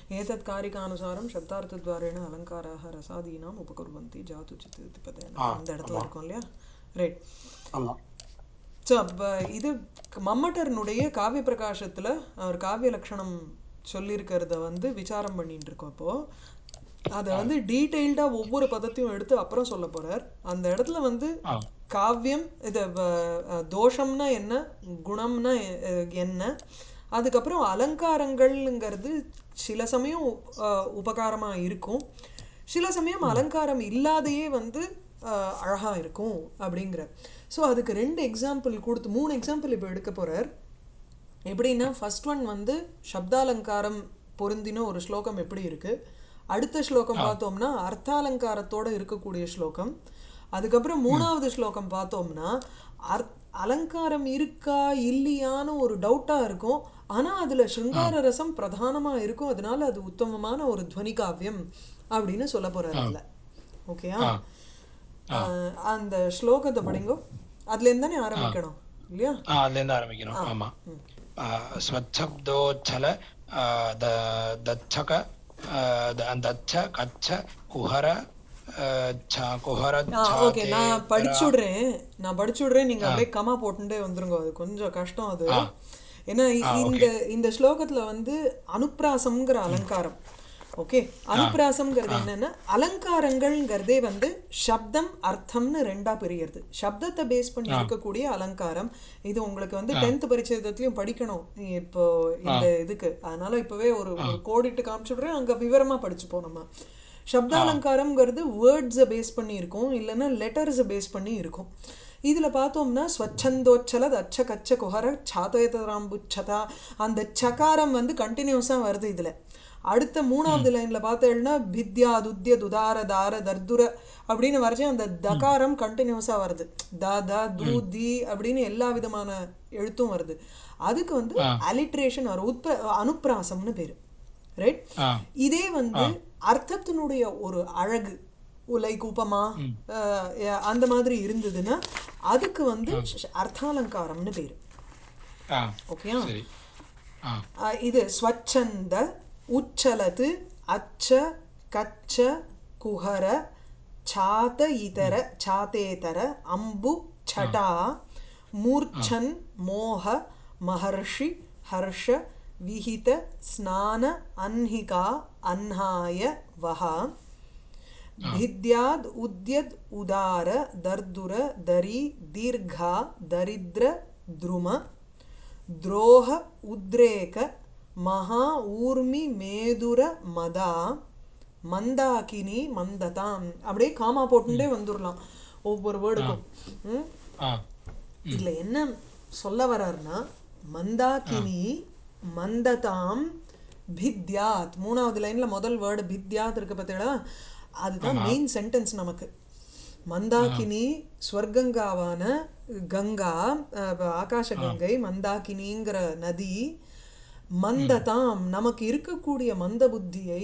एतत् कारिकानुसारं शब्दार्थद्वारेण अलङ्काराः रसादीनाम् उपकुर्वन्ति जातुचित् इति पदेन ஆ அந்த இடத்துல ஆமாம் இருக்கும் இல்லையா ரைட் ஆமாம் ஸோ அப்போ இது மம்மட்டர்னுடைய காவிய பிரகாசத்தில் அவர் காவிய லட்சணம் சொல்லியிருக்கிறத வந்து விசாரம் பண்ணிட்டு இருக்கோம் இப்போது அதை வந்து டீட்டெயில்டாக ஒவ்வொரு பதத்தையும் எடுத்து அப்புறம் சொல்ல போகிறார் அந்த இடத்துல வந்து ஆ காவியம் இது வ- அஹ் தோஷம்னா என்ன குணம்னா எ- அஹ் என்ன அதுக்கப்புறம் அலங்காரங்கள்ங்கிறது சில சமயம் உபகாரமாக இருக்கும் சில சமயம் அலங்காரம் இல்லாதையே வந்து அஹ், அழகா இருக்கும் அப்படிங்கிற ஸோ அதுக்கு ரெண்டு எக்ஸாம்பிள் கொடுத்து மூணு எக்ஸாம்பிள் இப்போ எடுக்க போகிறார் எப்படின்னா ஃபர்ஸ்ட் ஒன் வந்து சப்தாலங்காரம் பொருந்தின ஒரு ஸ்லோகம் எப்படி இருக்கு அடுத்த ஸ்லோகம் பார்த்தோம்னா அர்த்தாலங்காரத்தோட இருக்கக்கூடிய ஸ்லோகம் அதுக்கப்புறம் மூணாவது ஸ்லோகம் பார்த்தோம்னா அர்த் அலங்காரம் இருக்கா இல்லையான்னு ஒரு டவுட்டாக இருக்கும் ஆனால் அதில் சிருங்கார ரசம் பிரதானமாக இருக்கும் அதனால அது உத்தமமான ஒரு துவனி காவியம் அப்படின்னு சொல்ல போகிறார் அதில் ஓகேயா ஆ ஆ அஹ் அந்த ஸ்லோகத்தை படிங்கோ அதுலேருந்து தானே ஆரம்பிக்கணும் இல்லையா ஆ அதுலேருந்து ஆரம்பிக்கணும் ஆமாம் ஸ்வச்சப்தோச்சல ஆ, த- தச்சக ஆ, த- தச்ச கச்ச குஹர ஆ, ச- குஹர ஆ ஓகே சாதே நான் படிச்சு விடுறேன் நான் படிச்சு விடுறேன் நீங்க அப்படியே கமா போட்டுட்டே வந்துருங்க அது கொஞ்சம் கஷ்டம் அது ஏன்னா இ- இந்த இந்த ஸ்லோகத்துல வந்து அனுப்ராசம்ங்கிற அலங்காரம் ஓகே அனுப்ராசம்ங்கிறது என்னன்னா அலங்காரங்கள்ங்கிறதே வந்து சப்தம் அர்த்தம்னு ரெண்டா பிரியறது சப்தத்தை பேஸ் பண்ணி இருக்கக்கூடிய அலங்காரம் இது உங்களுக்கு வந்து டென்த் பரிச்சயத்துலயும் படிக்கணும் இப்போ இந்த இதுக்கு அதனால இப்பவே ஒரு ஒரு கோடிட்டு காமிச்சுடுறேன் அங்க விவரமா படிச்சுப்போம் நம்ம சப்தாலங்காரம்ங்கிறது வேர்ட்ஸை பேஸ் பண்ணி இருக்கும் இல்லைன்னா லெட்டர்ஸை பேஸ் பண்ணி இருக்கும் இதில் பார்த்தோம்னா ஸ்வச்சந்தோச்சல அச்ச கச்ச குஹர சாதயதராம்புச்சதா அந்த சகாரம் வந்து கண்டினியூஸாக வருது இதில் அடுத்த மூணாவது லைனில் பார்த்தேன்னா பித்யா துத்ய துதார தார தர்துர அப்படின்னு வரைச்சி அந்த தகாரம் கண்டினியூஸாக வருது த த து தி அப்படின்னு எல்லா விதமான எழுத்தும் வருது அதுக்கு வந்து அலிட்ரேஷன் வரும் உத்ப அனுப்ராசம்னு பேர் ரைட் ஆ இதே வந்து அர்த்தத்தினுடைய ஒரு அழகு லைக் உபமா அஹ், அஹ், அந்த மாதிரி இருந்ததுன்னா அதுக்கு வந்து ஷ- அர்த்தாலங்காரம்னு பேர் ஆ ஓகேயா சரி ஆ அஹ், இது ஸ்வச்சந்த உச்சலது அச்ச கச்ச குஹர சாத இதர சாதேதர அம்பு சடா மூர்ச்சன் மோக மகர்ஷி ஹர்ஷ விஹித ஸ்நான அன்ஹிகா அன்ஹாய வஹா भिद्याद् उद्यद् उदार दर्दुर दरी दीर्घा दरिद्र द्रुम द्रोह उद्रेक மகா ஊர்மி மேதுர மதா மந்தாகினி மந்ததாம் அப்படியே காமா போட்டுட்டே வந்துடலாம் ஒவ்வொரு வேர்டுக்கும் ம் ஆ இதுல என்ன சொல்ல வர்றாருன்னா மந்தாகினி மந்ததாம் பித்யாத் மூணாவது லைன்ல முதல் வேர்டு பித்யாத் இருக்கு பார்த்தீங்களா அதுதான் மெயின் சென்டென்ஸ் நமக்கு மந்தாகினி ஸ்வர்கங்காவான கங்கா அஹ், ஆகாச கங்கை மந்தாகினிங்கிற நதி மந்ததாம் நமக்கு இருக்கக்கூடிய மந்த புத்தியை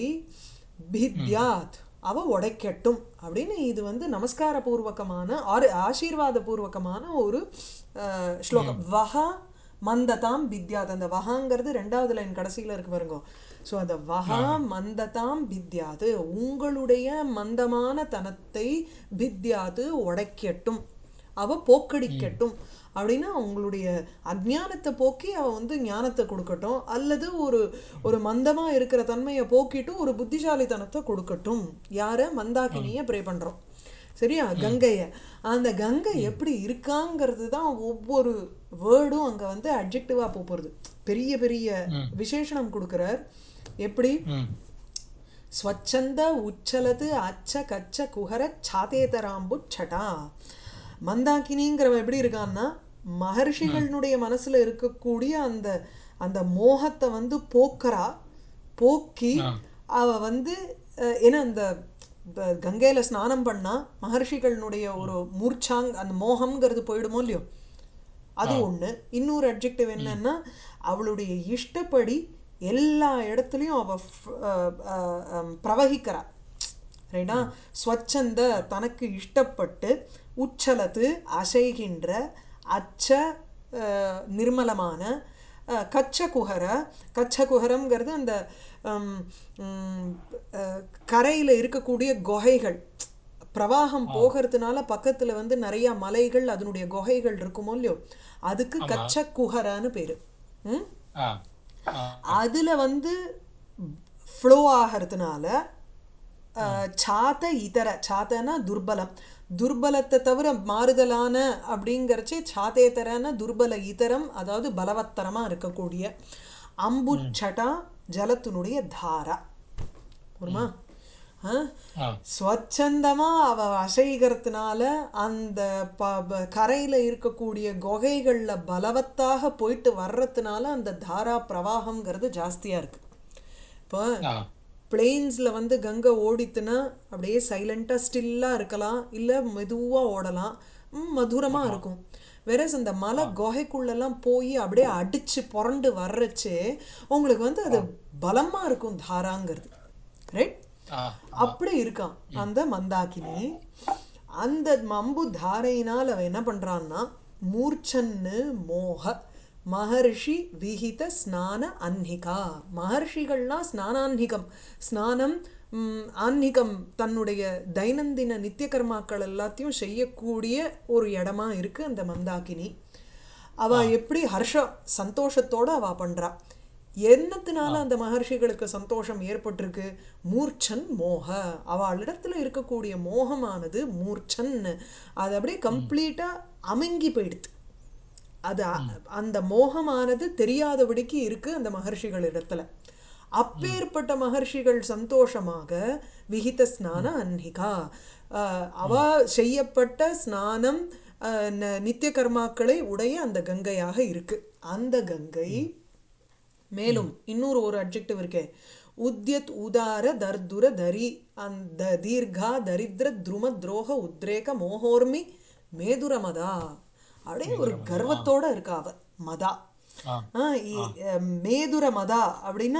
பித்யாத் அவ உடைக்கட்டும் அப்படின்னு இது வந்து நமஸ்கார பூர்வகமான ஆறு ஆசீர்வாத பூர்வகமான ஒரு அஹ், ஸ்லோகம் வஹா மந்ததாம் பித்யாத் அந்த வஹாங்கிறது ரெண்டாவது லைன் கடைசியில் இருக்கு பாருங்க ஸோ அந்த வஹா மந்ததாம் பித்யாது உங்களுடைய மந்தமான தனத்தை பித்யாது உடைக்கட்டும் அவ போக்கடிக்கட்டும் அப்படின்னா உங்களுடைய அஜ்ஞானத்தை போக்கி அவ வந்து ஞானத்தை கொடுக்கட்டும் அல்லது ஒரு ஒரு மந்தமா இருக்கிற தன்மையை போக்கிட்டு ஒரு புத்திசாலித்தனத்தை கொடுக்கட்டும் யார மந்தாகினிய ப்ரே பண்றோம் சரியா கங்கைய அந்த கங்கை எப்படி இருக்காங்கிறது தான் ஒவ்வொரு வேர்டும் அங்க வந்து அட்ஜெக்டிவா போகிறது பெரிய பெரிய விசேஷணம் கொடுக்குறார் எப்படி ம் ஸ்வச்சந்த உச்சலது அச்ச கச்ச குஹர சாதேதராம்பு சடா மந்தாகினிங்கிறவ எப்படி இருக்கான்னா மகர்ஷிகளுடைய மனசுல இருக்கக்கூடிய அந்த அந்த மோகத்தை வந்து போக்குறா போக்கி அவ வந்து அஹ், ஏன்னா அந்த ப- கங்கையில ஸ்நானம் பண்ணா மகர்ஷிகளுடைய ஒரு மூர்ச்சாங் அந்த மோகம்ங்கிறது போயிடுமோ இல்லையோ அது ஒண்ணு இன்னொரு அட்ஜெக்டிவ் என்னன்னா அவளுடைய இஷ்டப்படி எல்லா இடத்துலையும் அவ ஃப்- அஹ் அஹ் அஹ் பிரவகிக்கிறா ரைட்டா ஸ்வச்சந்த தனக்கு இஷ்டப்பட்டு உச்சலத்து அசைகின்ற அச்ச அஹ், நிர்மலமான அஹ், கச்ச குஹர கச்ச குஹரம்ங்கிறது அந்த ஹம், உம், அஹ், கரையில இருக்கக்கூடிய குகைகள் பிரவாகம் போகிறதுனால பக்கத்துல வந்து நிறைய மலைகள் அதனுடைய குகைகள் இருக்குமோ இல்லையோ அதுக்கு கச்ச குஹரன்னு பேரு ம் ஆ ஆ அதுல வந்து ஃப்ளோ ஆகிறதுனால அஹ், சாத்த இதர சாத்தனா துர்பலம் துர்பலத்தை தவிர மாறுதலான அப்படிங்கிறச்சே சாத்தேதரன துர்பல இதரம் அதாவது பலவத்தரமா இருக்கக்கூடிய அம்புச்சட்டா ஜலத்தினுடைய தாரா புரியுமா ஆ ஆ ஸ்வச்சந்தமா அவ அசைகிறதுனால அந்த ப ப- கரையில இருக்கக்கூடிய குகைகள்ல பலவத்தாக போயிட்டு வர்றதுனால அந்த தாரா பிரவாகம்ங்கிறது ஜாஸ்தியா இருக்கு இப்போ ஆ பிளெயின்ஸில் வந்து கங்கை ஓடித்துன்னா அப்படியே சைலண்ட்டாக ஸ்டில்லாக இருக்கலாம் இல்லை மெதுவாக ஓடலாம் ம், மதுரமா இருக்கும் வேறஸ் அந்த மலை குகைக்குள்ளெல்லாம் போய் அப்படியே அடிச்சு புரண்டு வர்றச்சே உங்களுக்கு வந்து அது பலமா இருக்கும் தாராங்கிறது ரைட் ஆ அப்படி இருக்கான் அந்த மந்தாகினி அந்த மம்பு தாரையினால் அவன் என்ன பண்றான்னா மூர்ச்சன்னு மோக மகர்ஷி விஹித ஸ்நான அன்னிகா மகர்ஷிகள்லாம் ஸ்நானான்னிகம் ஸ்நானம் ம், ஆன்மீகம் தன்னுடைய தைனந்தின நித்திய கர்மாக்கள் எல்லாத்தையும் செய்யக்கூடிய ஒரு இடமா இருக்கு அந்த மந்தாகினி அவ எப்படி ஹர்ஷ சந்தோஷத்தோட அவ பண்றா என்னத்தினால அந்த மகர்ஷிகளுக்கு சந்தோஷம் ஏற்பட்டிருக்கு மூர்ச்சன் மோக அவளிடத்துல இருக்கக்கூடிய மோகமானது மூர்ச்சன் அது அப்படியே கம்ப்ளீட்டா அமுங்கி போயிடுது அது அ- அந்த மோகமானது தெரியாதபடிக்கு இருக்கு அந்த மகர்ஷிகள் இடத்துல அப்பேற்பட்ட மகர்ஷிகள் சந்தோஷமாக விகித ஸ்நான அன்னிகா அஹ், அவ செய்யப்பட்ட ஸ்நானம் அஹ், ந- நித்திய கர்மாக்களை உடைய அந்த கங்கையாக இருக்கு அந்த கங்கை மேலும் இன்னொரு ஒரு அட்ஜெக்டிவ் இருக்கே உத்யத் உதார தர்துர தரி அந்த தீர்கா தரித்ர துரும துரோக உத்ரேக மோகோர்மி மேதுரமதா அப்படியே ஒரு கர்வத்தோட இருக்கா அவ மதா ஆ ஆ, இ- அஹ், மேதுர மதா அப்படின்னா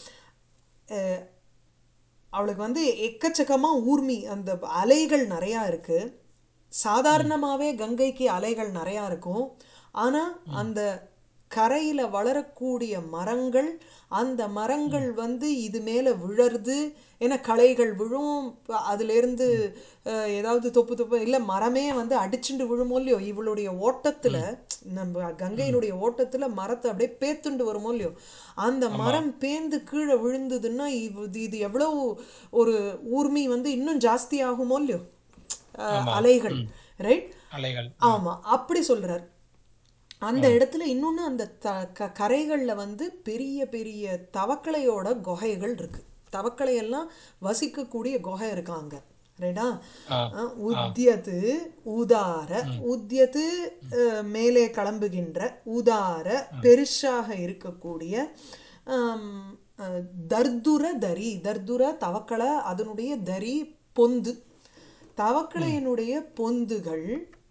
அஹ், அவளுக்கு வந்து எக்கச்சக்கமா ஊர்மி அந்த அலைகள் நிறையா இருக்கு சாதாரணமாவே கங்கைக்கு அலைகள் நிறையா இருக்கும் ஆனா அந்த கரையில வளரக்கூடிய மரங்கள் அந்த மரங்கள் வந்து இது மேல விழருது ஏன்னா களைகள் விழும் ப- அதிலிருந்து அஹ், ஏதாவது தொப்பு தொப்பு இல்ல மரமே வந்து அடிச்சுண்டு விழுமோ இல்லையோ இவளுடைய ஓட்டத்துல நம்ம கங்கையினுடைய ஓட்டத்துல மரத்தை அப்படியே பேத்துண்டு வருமோ இல்லையோ அந்த மரம் பேந்து கீழே விழுந்ததுன்னா இவ் இது எவ்வளவு ஒரு ஊர்மி வந்து இன்னும் ஜாஸ்தி ஆகுமோ இல்லையோ அஹ், அலைகள் ரைட் அலைகள் ஆமா அப்படி சொல்றார் அந்த இடத்துல இன்னொன்னு அந்த த க கரைகள்ல வந்து பெரிய பெரிய தவக்களையோட குகைகள் இருக்கு தவக்களை எல்லாம் வசிக்கக்கூடிய குகை இருக்காங்க ரைட்டா ஆ அஹ், உத்யது உதார உத்யது அஹ், மேலே கிளம்புகின்ற உதார பெருசாக இருக்கக்கூடிய ஆம், அஹ், தர்துர தரி தர்துர தவக்கள அதனுடைய தரி பொந்து தவக்களையினுடைய பொந்துகள்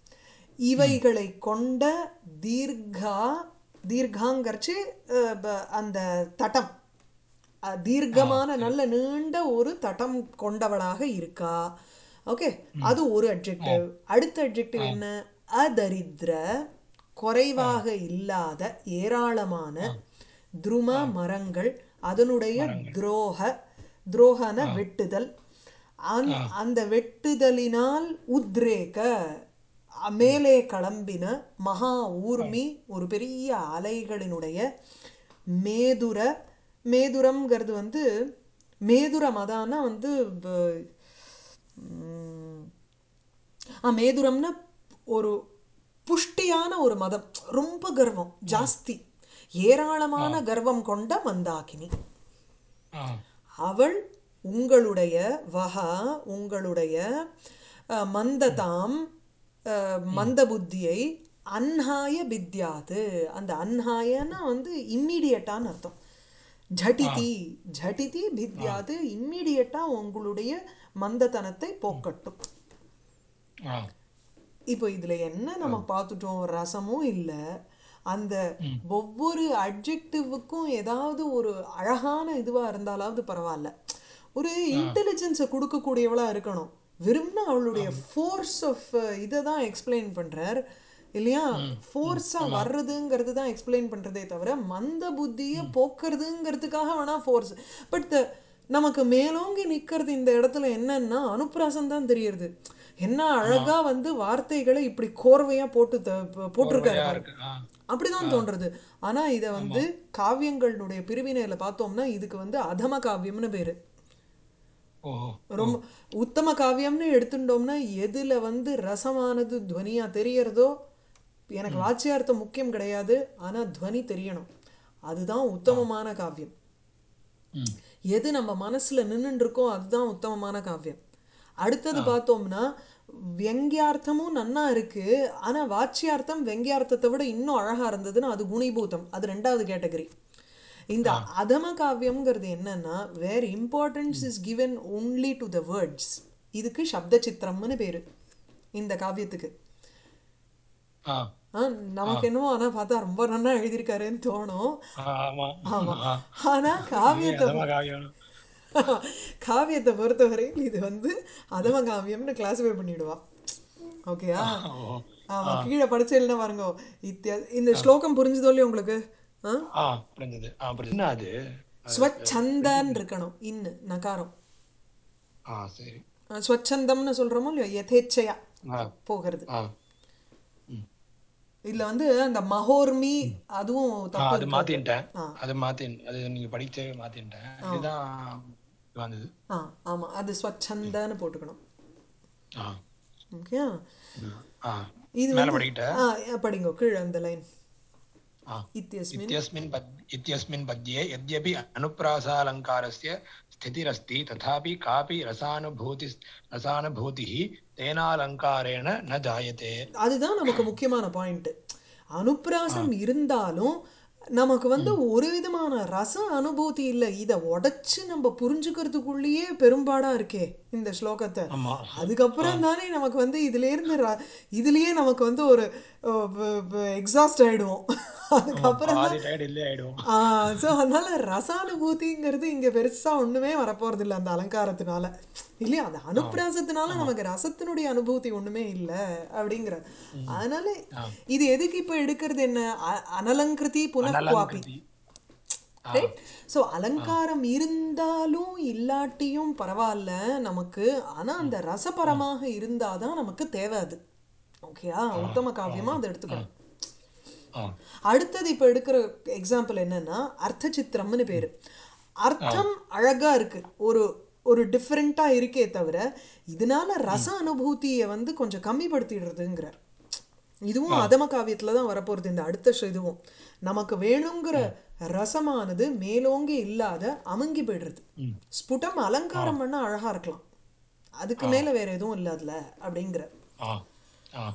இவைகளை கொண்ட தீர்கா தீர்காங்கர்ச்சு அஹ், ப- அந்த தட்டம் அஹ், தீர்க்கமான நல்ல நீண்ட ஒரு தட்டம் கொண்டவளாக இருக்கா ஓகே அது ஒரு அட்ஜெக்டிவ் அடுத்த அட்ஜெக்டிவ் என்ன அதரித்ர குறைவாக இல்லாத ஏராளமான துரும மரங்கள் அதனுடைய துரோக துரோகன வெட்டுதல் அந்த அந்த வெட்டுதலினால் உத்ரேக அ- மேலே கிளம்பின மகா ஊர்மி ஒரு பெரிய அலைகளினுடைய மேதுர மேதுரம்ங்கிறது வந்து மேதுர மதான்னா வந்து வ- ம், ஆ மேதுரம்னா ஒரு புஷ்டியான ஒரு மதம் ரொம்ப கர்வம் ஜாஸ்தி ஏராளமான கர்வம் கொண்ட மந்தாகினி ஆ அவள் உங்களுடைய வகா உங்களுடைய அஹ், மந்ததாம் அஹ், மந்த புத்தியை அன்ஹாய பித்யாது அந்த அன்ஹாயன்னா வந்து இம்மீடியட்டான்னு அர்த்தம் ஜட்டிதி ஜட்டிதி பித்யாது இம்மீடியட்டா உங்களுடைய மந்தத்தனத்தை போக்கட்டும் ஆ இப்போ இதுல என்ன நம்ம பார்த்துட்டோம் ரசமும் இல்ல அந்த ஒவ்வொரு அட்ஜெக்டிவுக்கும் ஏதாவது ஒரு அழகான இதுவா இருந்தாலாவது பரவாயில்ல ஒரு இன்டெலிஜென்ஸை கொடுக்கக்கூடியவளா இருக்கணும் வெறும்னா அவளுடைய ஃபோர்ஸ் ஆஃப் இதை தான் எக்ஸ்பிளைன் பண்றார் இல்லையா ஃபோர்ஸா வர்றதுங்கிறது தான் எக்ஸ்பிளைன் பண்றதே தவிர மந்த புத்தியை போக்குறதுங்கிறதுக்காக வேணா ஃபோர்ஸ் பட் நமக்கு மேலோங்கி நிக்கிறது இந்த இடத்துல என்னன்னா அனுப்பிராசம் தான் தெரியறது என்ன அழகா வந்து வார்த்தைகளை இப்படி கோர்வையா போட்டு த- போட்டிருக்காரு கோர்வையா பாரு. இருக்கு ஆ அப்படிதான் தோன்றது ஆனா இத வந்து காவியங்களுடைய பிரிவினையில பார்த்தோம்னா இதுக்கு வந்து அதம காவியம்னு பேரு ஓஹோ ரொம்ப உத்தம காவியம்னு எடுத்துட்டோம்னா எதுல வந்து ரசமானது துவனியா தெரியறதோ எனக்கு வாச்சியார்த்தம் முக்கியம் கிடையாது ஆனா துவனி தெரியணும் அதுதான் உத்தமமான காவியம் ம் எது நம்ம மனசுல நின்னுட்டு இருக்கோ அதுதான் உத்தமமான காவியம் அடுத்தது பார்த்தோம்னா வெங்கியார்த்தமும் நன்னா இருக்கு ஆனா வாச்சியார்த்தம் வெங்கியார்த்தத்தை விட இன்னும் அழகா இருந்ததுன்னா அது குணிபூதம் அது ரெண்டாவது கேட்டகரி இந்த அதம காவியம்ங்கிறது என்னன்னா where importance is given only to the words இதுக்கு சப்த சித்திரம்னு பேரு இந்த காவியத்துக்கு ஆ ஆ, நமக்கு என்னவோ ஆனா பார்த்தா ரொம்ப நன்னா எழுதியிருக்காருன்னு தோணும் ஆ, ஆமா ஆமா ஆ. ஆனா காவியத்தை அதமா காவியம் காவியத்தை பொறுத்தவரையில் இது வந்து அதம காவியம்னு கிளாஸிஃபை பண்ணிடுவா ஓகேயா ஓ ஆமா கீழே படிச்சேன்னா பாருங்க இத்தியா இந்த ஸ்லோகம் புரிஞ்சுதோ இல்லையா உங்களுக்கு ஆ? ஆ புரிஞ்சது ஆ புரிஞ்சது என்ன அது ஸ்வச்சந்தன் இருக்கணும் இன்னு நகாரம் ஆ சரி ஆ, ஸ்வச்சந்தம்னு சொல்றோமோ இல்லையா யதேச்சையா ஆ போகிறது ஆ இதுல வந்து அந்த மகோர்மி அதுவும் ஆ, தப்பு அது இருக்காது. மாத்தின்ட்டேன் ஆ. அது மாத்தி அது நீங்க படிச்சே மாத்தின்ட்டேன் இதுதான் வந்தது ஆ ஆமா அது ஸ்வச்சந்தன்னு போட்டுக்கணும் ஆ ஓகே ஆ இது மேல வந்து படிக்கிட்டேன் ஆ படிங்க கீழே அந்த லைன் ஆ இத்தியஸ்மின் इत्यस्मिन् पद् इत्यस्मिन् पद्ये यद्यपि अनुप्रासालङ्कारस्य स्थितिरस्ति तथापि कापि रसानुभूति रसानुभूतिः तेनालङ्कारेण न जायते அதுதான் நமக்கு முக்கியமான பாயிண்ட் அனுப்பிராசம் இருந்தாலும் நமக்கு வந்து ஒரு விதமான ரச அனுபூதி இல்லை இதை உடைச்சு நம்ம புரிஞ்சுக்கிறதுக்குள்ளேயே பெரும்பாடா இருக்கே இந்த ஸ்லோகத்தை ஆமா அதுக்கப்புறம் தானே நமக்கு வந்து இதுல இருந்து ர- இதுலயே நமக்கு வந்து ஒரு எக்ஸாஸ்ட் ஆயிடுவோம் அதுக்கப்புறம் பாதி டயர்ட் இல்லே ஆயிடும் ஸோ அதனால ரசானுபூதிங்கிறது இங்க பெருசா ஒண்ணுமே வரப்போறது இல்லை அந்த அலங்காரத்தினால இல்லையா அந்த அனுப்பிராசத்தினால நமக்கு ரசத்தினுடைய அனுபூதி ஒண்ணுமே இல்லை அப்படிங்கிற அதனால ஆ. இது எதுக்கு இப்ப எடுக்கிறது என்ன அ- அனலங்கிருதி புனഃகுவாப்பி அனலங்கிருதி ரைட் ஸோ அலங்காரம் இருந்தாலும் இல்லாட்டியும் பரவாயில்ல நமக்கு ஆனா அந்த ரசபரமாக இருந்தாதான் நமக்கு தேவை அது ஓகேயா உத்தம காவியமா அதை எடுத்துக்கணும் ஆ அடுத்தது இப்ப எடுக்கிற எக்ஸாம்பிள் என்னன்னா அர்த்த சித்திரம்னு பேரு அர்த்தம் அழகா இருக்கு ஒரு ஒரு டிஃப்ரெண்டா இருக்கே தவிர இதனால ரச அனுபூதியை வந்து கொஞ்சம் கம்மிப்படுத்திடுறதுங்கிற இதுவும் அதம காவியத்துல தான் வரப்போறது இந்த அடுத்த ஷ- இதுவும் நமக்கு வேணுங்கிற ரசமானது மேலோங்கி இல்லாத அமுங்கி போயிடுறது ம். ஸ்புடம் அலங்காரம் பண்ண அழகா இருக்கலாம் அதுக்கு மேல வேற எதுவும் இல்ல அதுல அப்படிங்கிற ஆ ஆ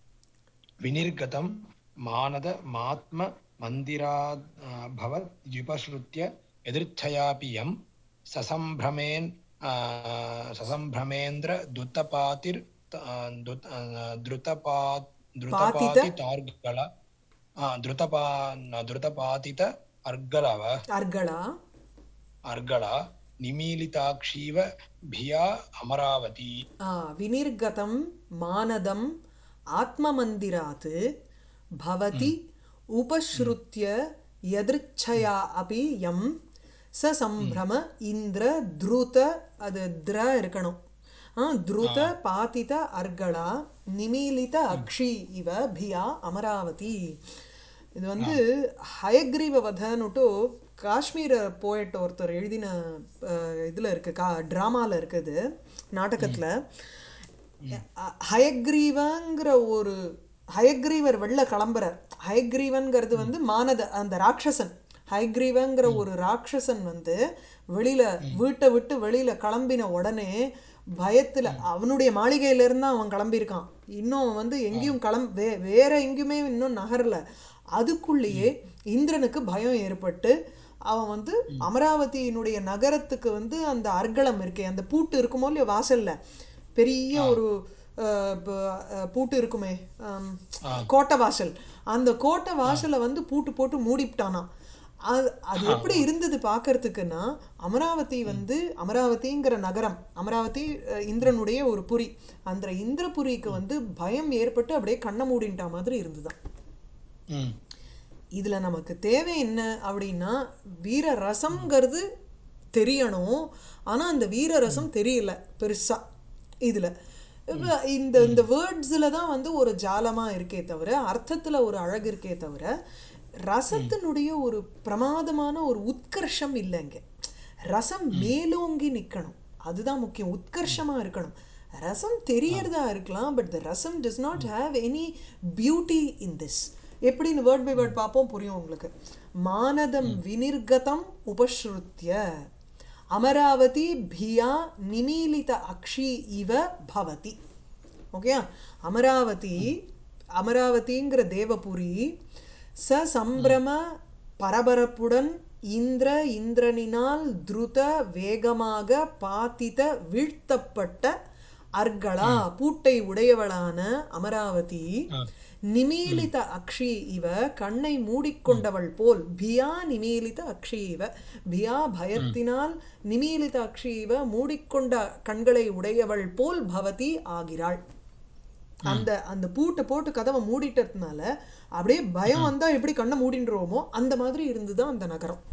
विनिर्गतं मानद मात्म मन्दिराद् भवत् युपश्रुत्य यदृच्छयापि यं ससम्भ्रमेन् आ, ससम्भ्रमेन्द्र दुतपातिर् दुत द्रुतपा द्रुतपातितार्गल आ, द्रुतपा न, द्रुतपातित अर्गलव அர்களா अर्गल निमीलिताक्षीव भिया अमरावती ஆ, வினிர்கதம் மானதம் ஆத்மமந்திராத் பவதி உபஸ்ருத்ய யதிருச்சயா அபி யம் ச சம்பிரம இந்திர த்ருத அது திர இருக்கணும் ஆ, த்ருத பாதித அர்களா நிமீலித அக்ஷி இவ பியா அமராவதி இது வந்து ஹயக்ரீவ வதன்னுட்டு காஷ்மீர போயட் ஒருத்தர் எழுதின அஹ், இதுல இருக்கு கா ட்ராமால இருக்குது நாடகத்துல அஹ், ஹயக்ரீவங்கிற ஒரு ஹயக்ரீவர் வெளில கிளம்புறார் ஹயக்ரீவன்கிறது வந்து மானத அந்த ராட்சசன் ஹயக்ரீவங்கிற ஒரு ராட்சசன் வந்து வெளியில வீட்டை விட்டு வெளியில கிளம்பின உடனே பயத்துல அவனுடைய மாளிகையில இருந்து அவன் கிளம்பியிருக்கான் இன்னும் வந்து எங்கேயும் கிளம்ப வே வேற எங்கேயுமே இன்னும் நகரல அதுக்குள்ளேயே இந்திரனுக்கு பயம் ஏற்பட்டு அவன் வந்து அமராவதியினுடைய நகரத்துக்கு வந்து அந்த அர்க்களம் இருக்கே அந்த பூட்டு இருக்குமோ இல்லையோ வாசல்ல பெரிய ஒரு அஹ், ப- அஹ், பூட்டு இருக்குமே ஆம், கோட்டை வாசல் அந்த கோட்டை வாசலை வந்து பூட்டு போட்டு மூடிவிட்டானாம் அது அது எப்படி இருந்தது பார்க்கறதுக்குன்னா அமராவதி வந்து அமராவதிங்கிற நகரம் அமராவதி அஹ், இந்திரனுடைய ஒரு புரி அந்த இந்திரபுரிக்கு வந்து பயம் ஏற்பட்டு அப்படியே கண்ணை மூடின்ட்டா மாதிரி இருந்துதான் ம் இதுல நமக்கு தேவை என்ன அப்படின்னா வீர ரசம்ங்கிறது தெரியணும் ஆனா அந்த வீர ரசம் தெரியல பெருசா இதுல இப்ப இந்த இந்த வேர்ட்ஸ்ல தான் வந்து ஒரு ஜாலமா இருக்கே தவிர அர்த்தத்துல ஒரு அழகு இருக்கே தவிர ரசத்தினுடைய ஒரு பிரமாதமான ஒரு உத்கர்ஷம் இல்லைங்க ரசம் மேலோங்கி நிக்கணும் அதுதான் முக்கியம் உத்கர்ஷமா இருக்கணும் ரசம் தெரியறதா இருக்கலாம் but the rasam does not have any beauty in this எப்படின்னு வேர்ட் பை வேர்ட் பார்ப்போம் புரியும் உங்களுக்கு மானதம் வினிர்கதம் உபஸ்ருத்ய அமராவதி பியா நிமீலித அக்ஷி இவ பவதி ஓகே அமராவதி அமராவதிங்கிற தேவபுரி ச சம்பிரம பரபரப்புடன் இந்திர இந்திரனினால் துருத வேகமாக பாத்தித வீழ்த்தப்பட்ட அர்களா பூட்டை உடையவளான அமராவதி நிமீலித அக்ஷி இவ கண்ணை மூடிக்கொண்டவள் போல் பியா நிமீலித அக்ஷி இவ பியா பயத்தினால் நிமீலித அக்ஷி இவ மூடிக்கொண்ட கண்களை உடையவள் போல் பவதி ஆகிறாள் அந்த அந்த பூட்டை போட்டு கதவை மூடிட்டதுனால அப்படியே பயம் வந்தா எப்படி கண்ணை மூடின்றோமோ அந்த மாதிரி இருந்துதான் அந்த நகரம்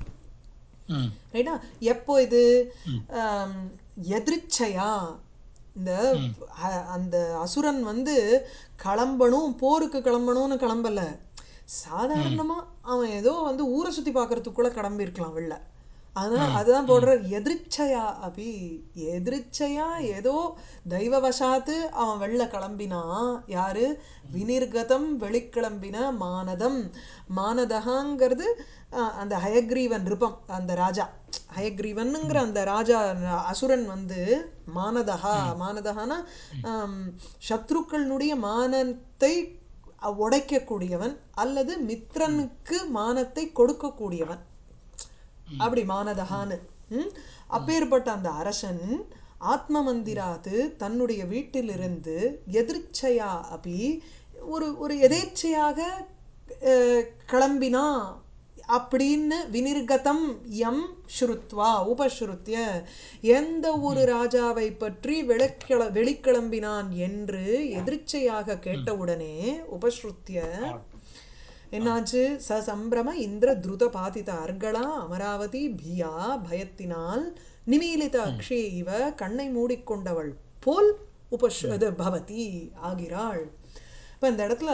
ம் ரைட்டா எப்போ இது ஆம், எதிர்ச்சையா இந்த அ- அந்த அசுரன் வந்து கிளம்பணும் போருக்கு கிளம்பணும்னு கிளம்பல சாதாரணமா அவன் ஏதோ வந்து ஊரை சுத்தி பார்க்கறதுக்குள்ள கிளம்பி இருக்கலாம் வெளில அதனால அதுதான் போடுற எதிர்ச்சையா அபி எதிர்ச்சையா ஏதோ தெய்வவசாத்து அவன் வெளில கிளம்பினா யாரு வினிர்கதம் வெளிக்கிளம்பின மானதம் மானதகாங்கிறது அஹ், அந்த ஹயக்ரீவன் ரிப்பம் அந்த ராஜா ஹயக்ரீவனுங்கிற அந்த ராஜா அசுரன் வந்து மானதகா மானதகானா ஆம், சத்ருக்களினுடைய மானத்தை உடைக்கக்கூடியவன் அல்லது மித்ரனுக்கு மானத்தை கொடுக்கக்கூடியவன் அப்படி மானதகான்னு ம்? அப்பேற்பட்ட அந்த அரசன் ஆத்ம மந்திராத்து தன்னுடைய வீட்டிலிருந்து எதிர்ச்சையா அப்படி ஒரு ஒரு எதேச்சையாக அஹ், கிளம்பினா அப்படின்னு வினிர்கதம் எம் ஸ்ருத்வா உபஸ்ருத்ய எந்த ஒரு ராஜாவை பற்றி வெளிக்கிள வெளிக்கிளம்பினான் என்று எதிர்ச்சையாக கேட்டவுடனே உபஸ்ருத்ய என்னாச்சு ச சம்பிரம இந்திர துருத பாதித அர்களா அமராவதி பியா பயத்தினால் நிமீலித அக்ஷே இவ கண்ணை மூடிக்கொண்டவள் போல் உபஷ் இது பவதி ஆகிறாள் இப்ப இந்த இடத்துல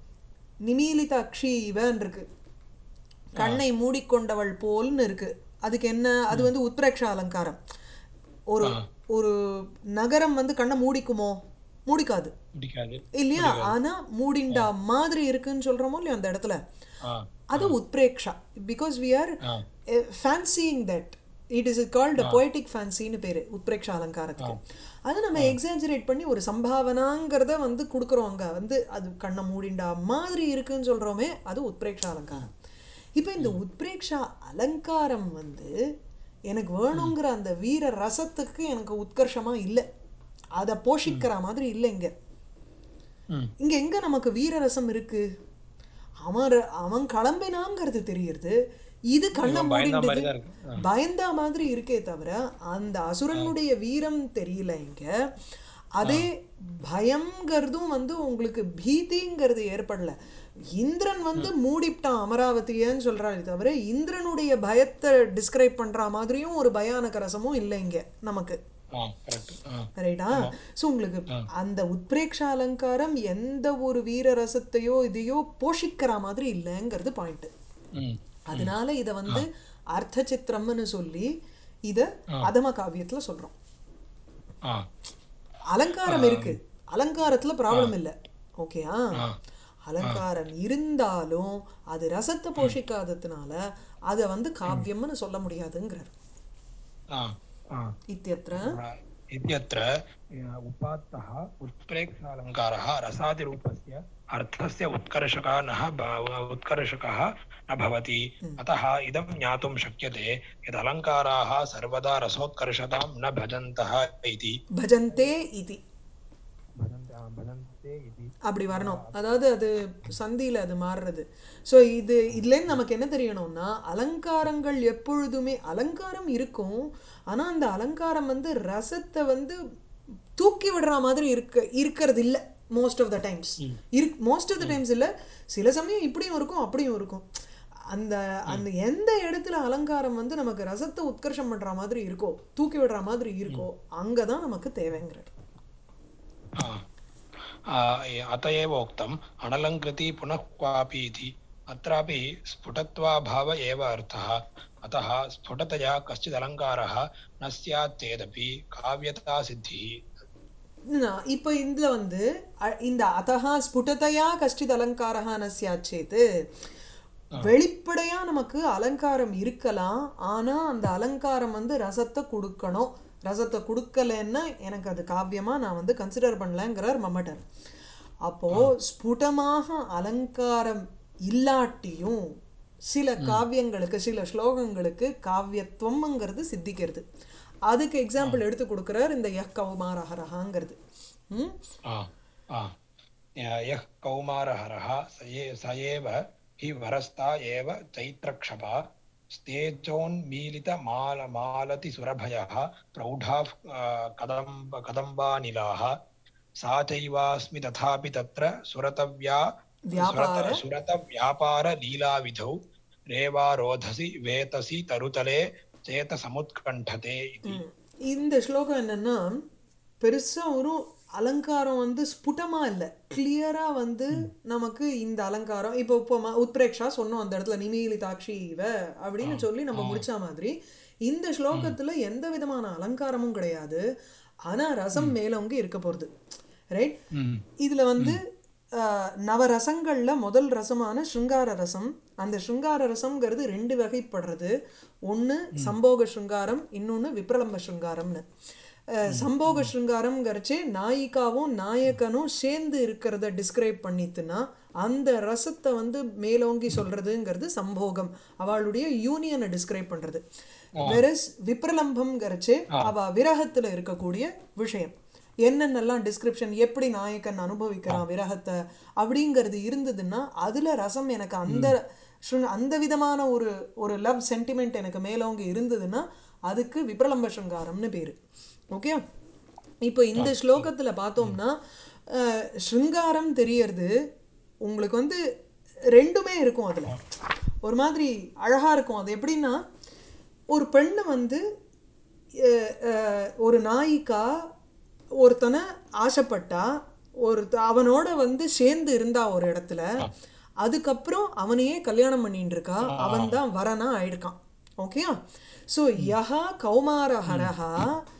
நிமீலித அக்ஷி இவன் இருக்கு கண்ணை மூடிக்கொண்டவள் போல்னு இருக்கு அதுக்கு என்ன அது வந்து உத்பிரேக்ஷ அலங்காரம் ஒரு ஒரு நகரம் வந்து கண்ணை மூடிக்குமோ மூடிக்காது பிடிக்காது இல்லையா ஆனா மூடிண்டா மாதிரி இருக்குன்னு சொல்றோமோ இல்லையா அந்த இடத்துல ஆ அது உத்பிரேக்ஷா because we are ah fancying that it is called poetic ஃபேன்சின்னு பேரு உத்பிரேக்ஷா அலங்காரத்துக்கு அது நம்ம எக்ஸாஜரேட் பண்ணி ஒரு சம்பாவனாங்கிறத வந்து கொடுக்குறோம் அங்க வந்து அது கண்ணை மூடிண்டா மாதிரி இருக்குன்னு சொல்றோமே அது உத்பிரேக்ஷா அலங்காரம் இப்போ இந்த உத்பிரேக்ஷா அலங்காரம் வந்து எனக்கு வேணுங்கிற அந்த வீர ரசத்துக்கு எனக்கு உத்கர்ஷமா இல்லை அதை போஷிக்கிற மாதிரி இல்லை இங்க ம் இங்க எங்க நமக்கு வீரரசம் இருக்கு அவன் ர- அவன் கிளம்பினாங்கிறது தெரியுது இது கண்ணை இவன் பயந்த மூடிண்டது மாதிரி தான் இருக்கு பயந்தா மாதிரி இருக்கே தவிர அந்த அசுரனுடைய வீரம் தெரியல இங்க அதே பயம்ங்கிறதும் வந்து உங்களுக்கு பீதிங்கிறது ஏற்படல இந்திரன் வந்து மூடிப்டான் அமராவதியன்னு சொல்றாரு தவிர இந்திரனுடைய பயத்தை டிஸ்கிரைப் பண்ற மாதிரியும் ஒரு பயானக ரசமும் இல்லை இங்க நமக்கு ஆ கரெக்ட் ஆ ரைட்டா ஸோ உங்களுக்கு அந்த உத்பிரேக்ஷ அலங்காரம் எந்த ஒரு வீர ரசத்தையோ இதையோ போஷிக்கிற மாதிரி இல்லைங்கிறது பாயிண்ட் ம் அதனால இத வந்து அர்த்த சித்திரம்னு சொல்லி இத அதம காவியத்துல சொல்றோம் ஆ அலங்காரம் இருக்கு அலங்காரத்துல ப்ராப்ளம் இல்ல ஓகேயா ஆ அலங்காரம் இருந்தாலும் அது ரசத்தை போஷிக்காததுனால அதை வந்து காவியம்னு சொல்ல முடியாதுங்கிறார் ஆ ஆ இத்தியத்திர इत्यत्र उपात्तः उत्प्रेक्षालङ्कारः रसादिरूपस्य अर्थस्य उत्कर्षकः न भ- उत्कर्षकः न भवति अतः इदं ज्ञातुं शक्यते यत् अलङ्काराः सर्वदा रसोत्कर्षतां न भजन्तः इति பஜந்தே இதி भजन्त बनन्ते इति அப்படி வரணும் அதாவது அது சந்தியில் அது மாறுறது ஸோ இது இதுலேருந்து நமக்கு என்ன தெரியணும்னா அலங்காரங்கள் எப்பொழுதுமே அலங்காரம் இருக்கும் ஆனால் அந்த அலங்காரம் வந்து ரசத்தை வந்து தூக்கி விடுற மாதிரி இருக்க இருக்கிறது இல்லை மோஸ்ட் ஆஃப் த டைம்ஸ் இருக்கு மோஸ்ட் ஆஃப் த டைம்ஸ் இல்லை சில சமயம் இப்படியும் இருக்கும் அப்படியும் இருக்கும் அந்த அந்த எந்த இடத்துல அலங்காரம் வந்து நமக்கு ரசத்தை உத்கர்ஷம் பண்ணுற மாதிரி இருக்கோ தூக்கி விடுற மாதிரி இருக்கோ அங்கே தான் நமக்கு தேவைங்கிறார் आ, आ, अत एव उक्तम् अनलङ्कृति पुनः क्वापि इति अत्रापि स्फुटत्वाभाव एव अर्थः अतः स्फुटतया कश्चित् अलङ्कारः न स्यात् चेदपि काव्यता सिद्धिः நான் இப்போ இதில் வந்து அ- இந்த அதஹா ஸ்புடதையா கஷ்டித் அலங்காரஹா நசியாச்சேத்து வெளிப்படையா நமக்கு அலங்காரம் இருக்கலாம் ஆனா அந்த அலங்காரம் வந்து ரசத்தை கொடுக்கணும் ரசத்தை கொடுக்கலன்னா எனக்கு அது காவியமா நான் வந்து கன்சிடர் பண்ணலங்கிறார் மம்மட்டர் அப்போ ஸ்புடமாக அலங்காரம் இல்லாட்டியும் சில காவியங்களுக்கு சில ஸ்லோகங்களுக்கு காவியத்துவம்ங்கிறது சித்திக்கிறது அதுக்கு எக்ஸாம்பிள் எடுத்து கொடுக்குறார் இந்த யஹ் கௌமாரஹரஹாங்கிறது ம் आ, आ, यः कौमारहरः स ए स एव हि वरस्ता एव चैत्रक्षपा स्तेजोन्मीलितमाल मालतिसुरभयः प्रौढाः आ, कदम्ब कदम्बानिलाः सा चैवास्मि तथापि तत्र सुरतव्या व्यापार सुरत सुरतव्यापारलीलाविधौ रेवारोधसि वेतसि तरुतले चेतसमुत्कण्ठते इति ம். இந்த ஸ்லோகம் என்னன்னா பெருசா ஒரு அலங்காரம் வந்து ஸ்புடமா இல்லை கிளியரா வந்து நமக்கு இந்த அலங்காரம் இப்போ இப்போ ம- உத்பிரேக்ஷா சொன்னோம் அந்த இடத்துல நிமீலிதாட்சி இவ அப்படின்னு சொல்லி நம்ம முடிச்ச மாதிரி இந்த ஸ்லோகத்துல எந்த விதமான அலங்காரமும் கிடையாது ஆனா ரசம் மேலோங்கி இருக்க போறது ரைட் ம். இதுல வந்து அஹ், நவரசங்கள்ல முதல் ரசமான ஸ்ருங்கார ரசம் அந்த ஸ்ருங்கார ரசம்ங்கிறது ரெண்டு வகைப்படுறது ஒண்ணு சம்போக ஸ்ருங்காரம் இன்னொன்னு விப்ரலம்ப ஸ்ருங்காரம்னு அஹ், சம்போக ஸ்ருங்காரம்ங்கிறச்சே நாயிகாவும் நாயகனும் சேர்ந்து இருக்கிறத டிஸ்கிரைப் பண்ணித்துன்னா அந்த ரசத்தை வந்து மேலோங்கி சொல்றதுங்கிறது சம்போகம் அவளுடைய யூனியனை டிஸ்கிரைப் பண்றது வெரஸ் விப்ரலம்பம்ங்கிறச்சே அவ விரகத்துல இருக்கக்கூடிய விஷயம் என்னென்னலாம் டிஸ்கிரிப்ஷன் எப்படி நாயக்கன் அனுபவிக்கிறான் விரகத்தை அப்படிங்கிறது இருந்ததுன்னா அதுல ரசம் எனக்கு அந்த ஸ்ருங்க- அந்த விதமான ஒரு ஒரு லவ் சென்டிமெண்ட் எனக்கு மேலோங்கி இருந்ததுன்னா அதுக்கு விப்ரலம்ப ஸ்ருங்காரம்னு பேரு ஓகே இப்போ இந்த ஸ்லோகத்துல பார்த்தோம்னா அஹ், ஸ்ருங்காரம் தெரியறது உங்களுக்கு வந்து ரெண்டுமே இருக்கும் அதுல ஒரு மாதிரி அழகா இருக்கும் அது எப்படின்னா ஒரு பெண்ணு வந்து அஹ், அஹ், ஒரு நாயிக்கா ஒருத்தனை ஆசைப்பட்டா ஒரு அவனோட வந்து சேர்ந்து இருந்தா ஒரு இடத்துல அதுக்கப்புறம் அவனையே கல்யாணம் பண்ணிட்டு இருக்கா அவன் தான் வரனா ஆயிடுக்கான் ஓகே ஸோ யஹா கௌமாரஹரஹா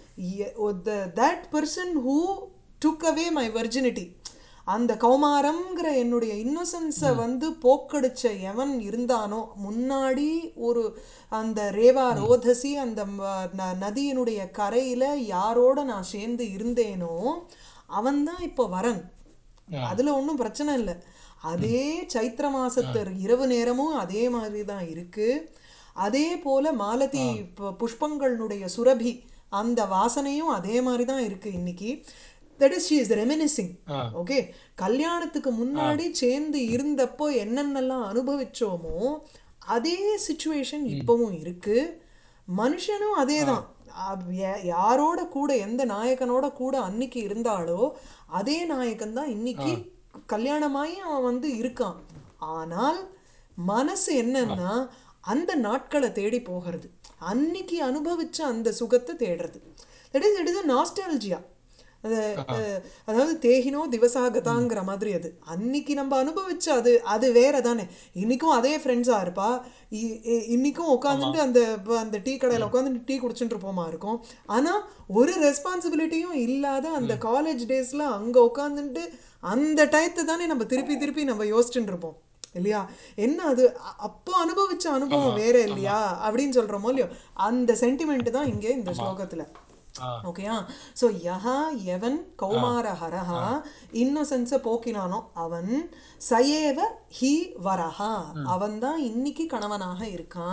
that person who took away my virginity அந்த கௌமாரம்ங்கிற என்னுடைய இன்னோசன்ஸை வந்து போக்கடிச்ச எவன் இருந்தானோ முன்னாடி ஒரு அந்த ரேவா ரோதசி அந்த ம- ந- நதியினுடைய கரையில யாரோட நான் சேர்ந்து இருந்தேனோ அவன்தான் இப்போ வரன் அதுல ஒன்றும் பிரச்சனை இல்லை அதே சைத்திர மாசத்து இரவு நேரமும் அதே மாதிரி தான் இருக்கு அதே போல மாலதி பு- புஷ்பங்களுடைய சுரபி அந்த வாசனையும் அதே மாதிரி தான் இருக்கு இன்னைக்கு that is she is reminiscing okay கல்யாணத்துக்கு முன்னாடி சேர்ந்து இருந்தப்போ என்னென்னலாம் அனுபவிச்சோமோ அதே சுச்சுவேஷன் இப்பவும் இருக்கு மனுஷனும் அதே தான் யாரோட கூட எந்த நாயகனோட கூட அன்னைக்கு இருந்தாலோ அதே நாயகன் தான் இன்னைக்கு கல்யாணமாயி அவன் வந்து இருக்கான் ஆனால் மனசு என்னன்னா அந்த நாட்களை தேடி போகிறது அன்னைக்கு அனுபவிச்ச அந்த சுகத்தை தேடுறது that is it is nostalgia அது அஹ், அதாவது தேகினோ திவசாகதாங்கிற மாதிரி அது அன்னைக்கு நம்ம அனுபவிச்ச அது அது வேற தானே இன்னைக்கும் அதே ஃப்ரெண்ட்ஸா இருப்பா இ- இ- இன்னைக்கும் உட்காந்துட்டு அந்த ப- அந்த டீ கடையில உட்காந்துட்டு டீ குடிச்சுட்டு இருப்போமா இருக்கும் ஆனா ஒரு ரெஸ்பான்சிபிலிட்டியும் இல்லாத அந்த காலேஜ் டேஸ்ல அங்க உட்காந்துட்டு அந்த டயத்தை தானே நம்ம திருப்பி திருப்பி நம்ம யோசிச்சுட்டு இருப்போம் இல்லையா என்ன அது அ- அப்போ அனுபவிச்ச அனுபவம் வேற இல்லையா அப்படின்னு சொல்றோமோ இல்லையோ அந்த சென்டிமெண்ட் தான் இங்கே இந்த ஸ்லோகத்துல ஓகேயா ஸோ யஹா எவன் கௌமாரஹரஹா இன்னொசென்ஸை போக்கினானோ அவன் சயேவ ஹி வரஹா அவன் தான் இன்னைக்கு கணவனாக இருக்கான்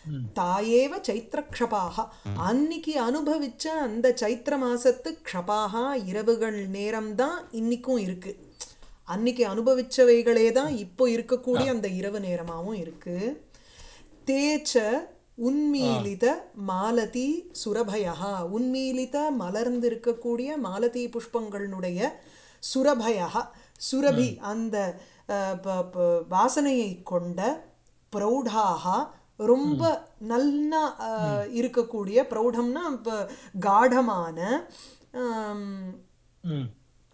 தாயேவ சைத்திர க்ஷபாக அன்னைக்கு அனுபவிச்ச அந்த சைத்திர மாசத்து க்ஷபாக இரவுகள் நேரம்தான் இன்னைக்கும் இருக்கு அன்னைக்கு அனுபவிச்சவைகளே தான் இப்போ இருக்கக்கூடிய அந்த இரவு நேரமாவும் இருக்கு தேச்ச உன்மீலித மாலதி சுரபயா உன்மீலித மலர்ந்திருக்கக்கூடிய மாலதி புஷ்பங்களுடைய சுரபயா சுரபி அந்த அஹ், ப- ப- வாசனையை கொண்ட பிரௌடாக ரொம்ப நல்லா அஹ், இருக்கக்கூடிய பிரௌடம்னா இப்ப காடமான ஆம், ம்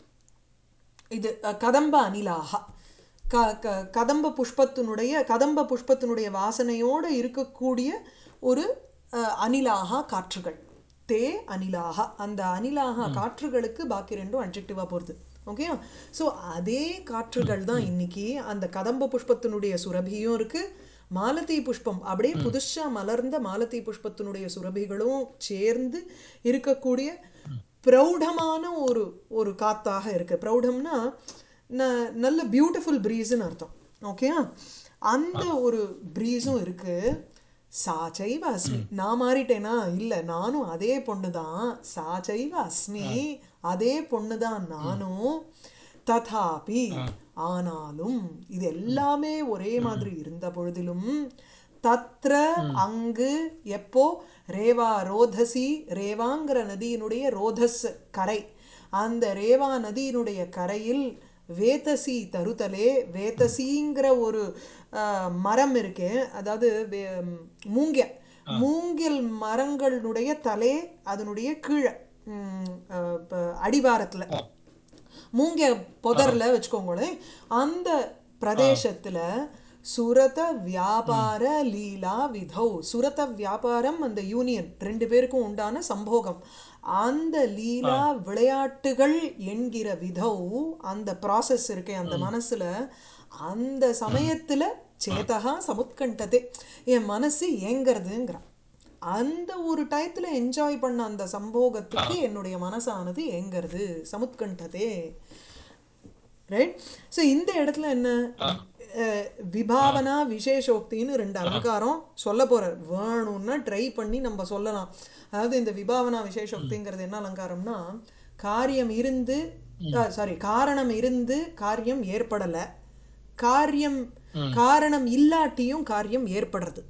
இது அஹ், கதம்ப அனிலாக க க கதம்ப புஷ்பத்தினுடைய கதம்ப புஷ்பத்தினுடைய வாசனையோடு இருக்கக்கூடிய ஒரு அஹ், அனிலாக காற்றுகள் தே அனிலாக அந்த அனிலாக காற்றுகளுக்கு பாக்கி ரெண்டும் அட்ஜெக்டிவாக போகிறது ஓகே ஸோ அதே காற்றுகள் தான் இன்னைக்கு அந்த கதம்ப புஷ்பத்தினுடைய சுரபியும் இருக்கு மாலதி புஷ்பம் அப்படியே புதுசா மலர்ந்த மாலதி புஷ்பத்தினுடைய சுரபிகளும் சேர்ந்து இருக்கக்கூடிய பிரௌಢமான ஒரு ஒரு காத்தாக இருக்கு பிரௌಢம்னா ந- நல்ல பியூட்டிஃபுல் ப்ரீஸ்னு அர்த்தம் ஓகே அந்த ஒரு ப்ரீஸும் இருக்கு சாச்சைவ அஸ்மி நான் மாறிட்டேனா இல்ல நானும் அதே பொண்ணு தான் சாச்சைவ அஸ்மி அதே பொண்ணு தான் நானும் ததாபி ஆனாலும் இது எல்லாமே ஒரே மாதிரி இருந்த பொழுதிலும் தத்ர அங்கு எப்போ ரேவா ரோதசி ரேவாங்கிற நதியினுடைய ரோதஸ் கரை அந்த ரேவா நதியினுடைய கரையில் வேதசி தருதலே வேதசிங்கிற ஒரு அஹ், மரம் இருக்கு அதாவது வே- மூங்க மூங்கில் மரங்களுடைய தலே அதனுடைய கீழே ம், அஹ், ப- அடிவாரத்துல மூங்க புதர்ல வச்சுக்கோங்களேன் அந்த பிரதேசத்துல சுரத வியாபார லீலா விதௌ சுரத வியாபாரம் அந்த யூனியன் ரெண்டு பேருக்கும் உண்டான சம்போகம் அந்த லீலா விளையாட்டுகள் என்கிற விதௌ அந்த ப்ராசஸ் இருக்கே அந்த மனசுல அந்த சமயத்துல சேதகா சமுத்கண்டதே என் மனசு ஏங்கிறதுங்கிறான் அந்த ஒரு டயத்துல என்ஜாய் பண்ண அந்த சம்போகத்துக்கு என்னுடைய மனசானது ஏங்கிறது சமுத்கண்டதே ரைட் ஸோ இந்த இடத்துல என்ன அஹ், விபாவனா விசேஷோக்தின்னு ரெண்டு அலங்காரம் சொல்ல போறார் வேணும்னா ட்ரை பண்ணி நம்ம சொல்லலாம் அதாவது இந்த விபாவனா விசேஷோக்திங்கிறது என்ன அலங்காரம்னா காரியம் இருந்து சாரி காரணம் இருந்து காரியம் ஏற்படலை காரியம் காரணம் இல்லாட்டியும் காரியம் ஏற்படுறது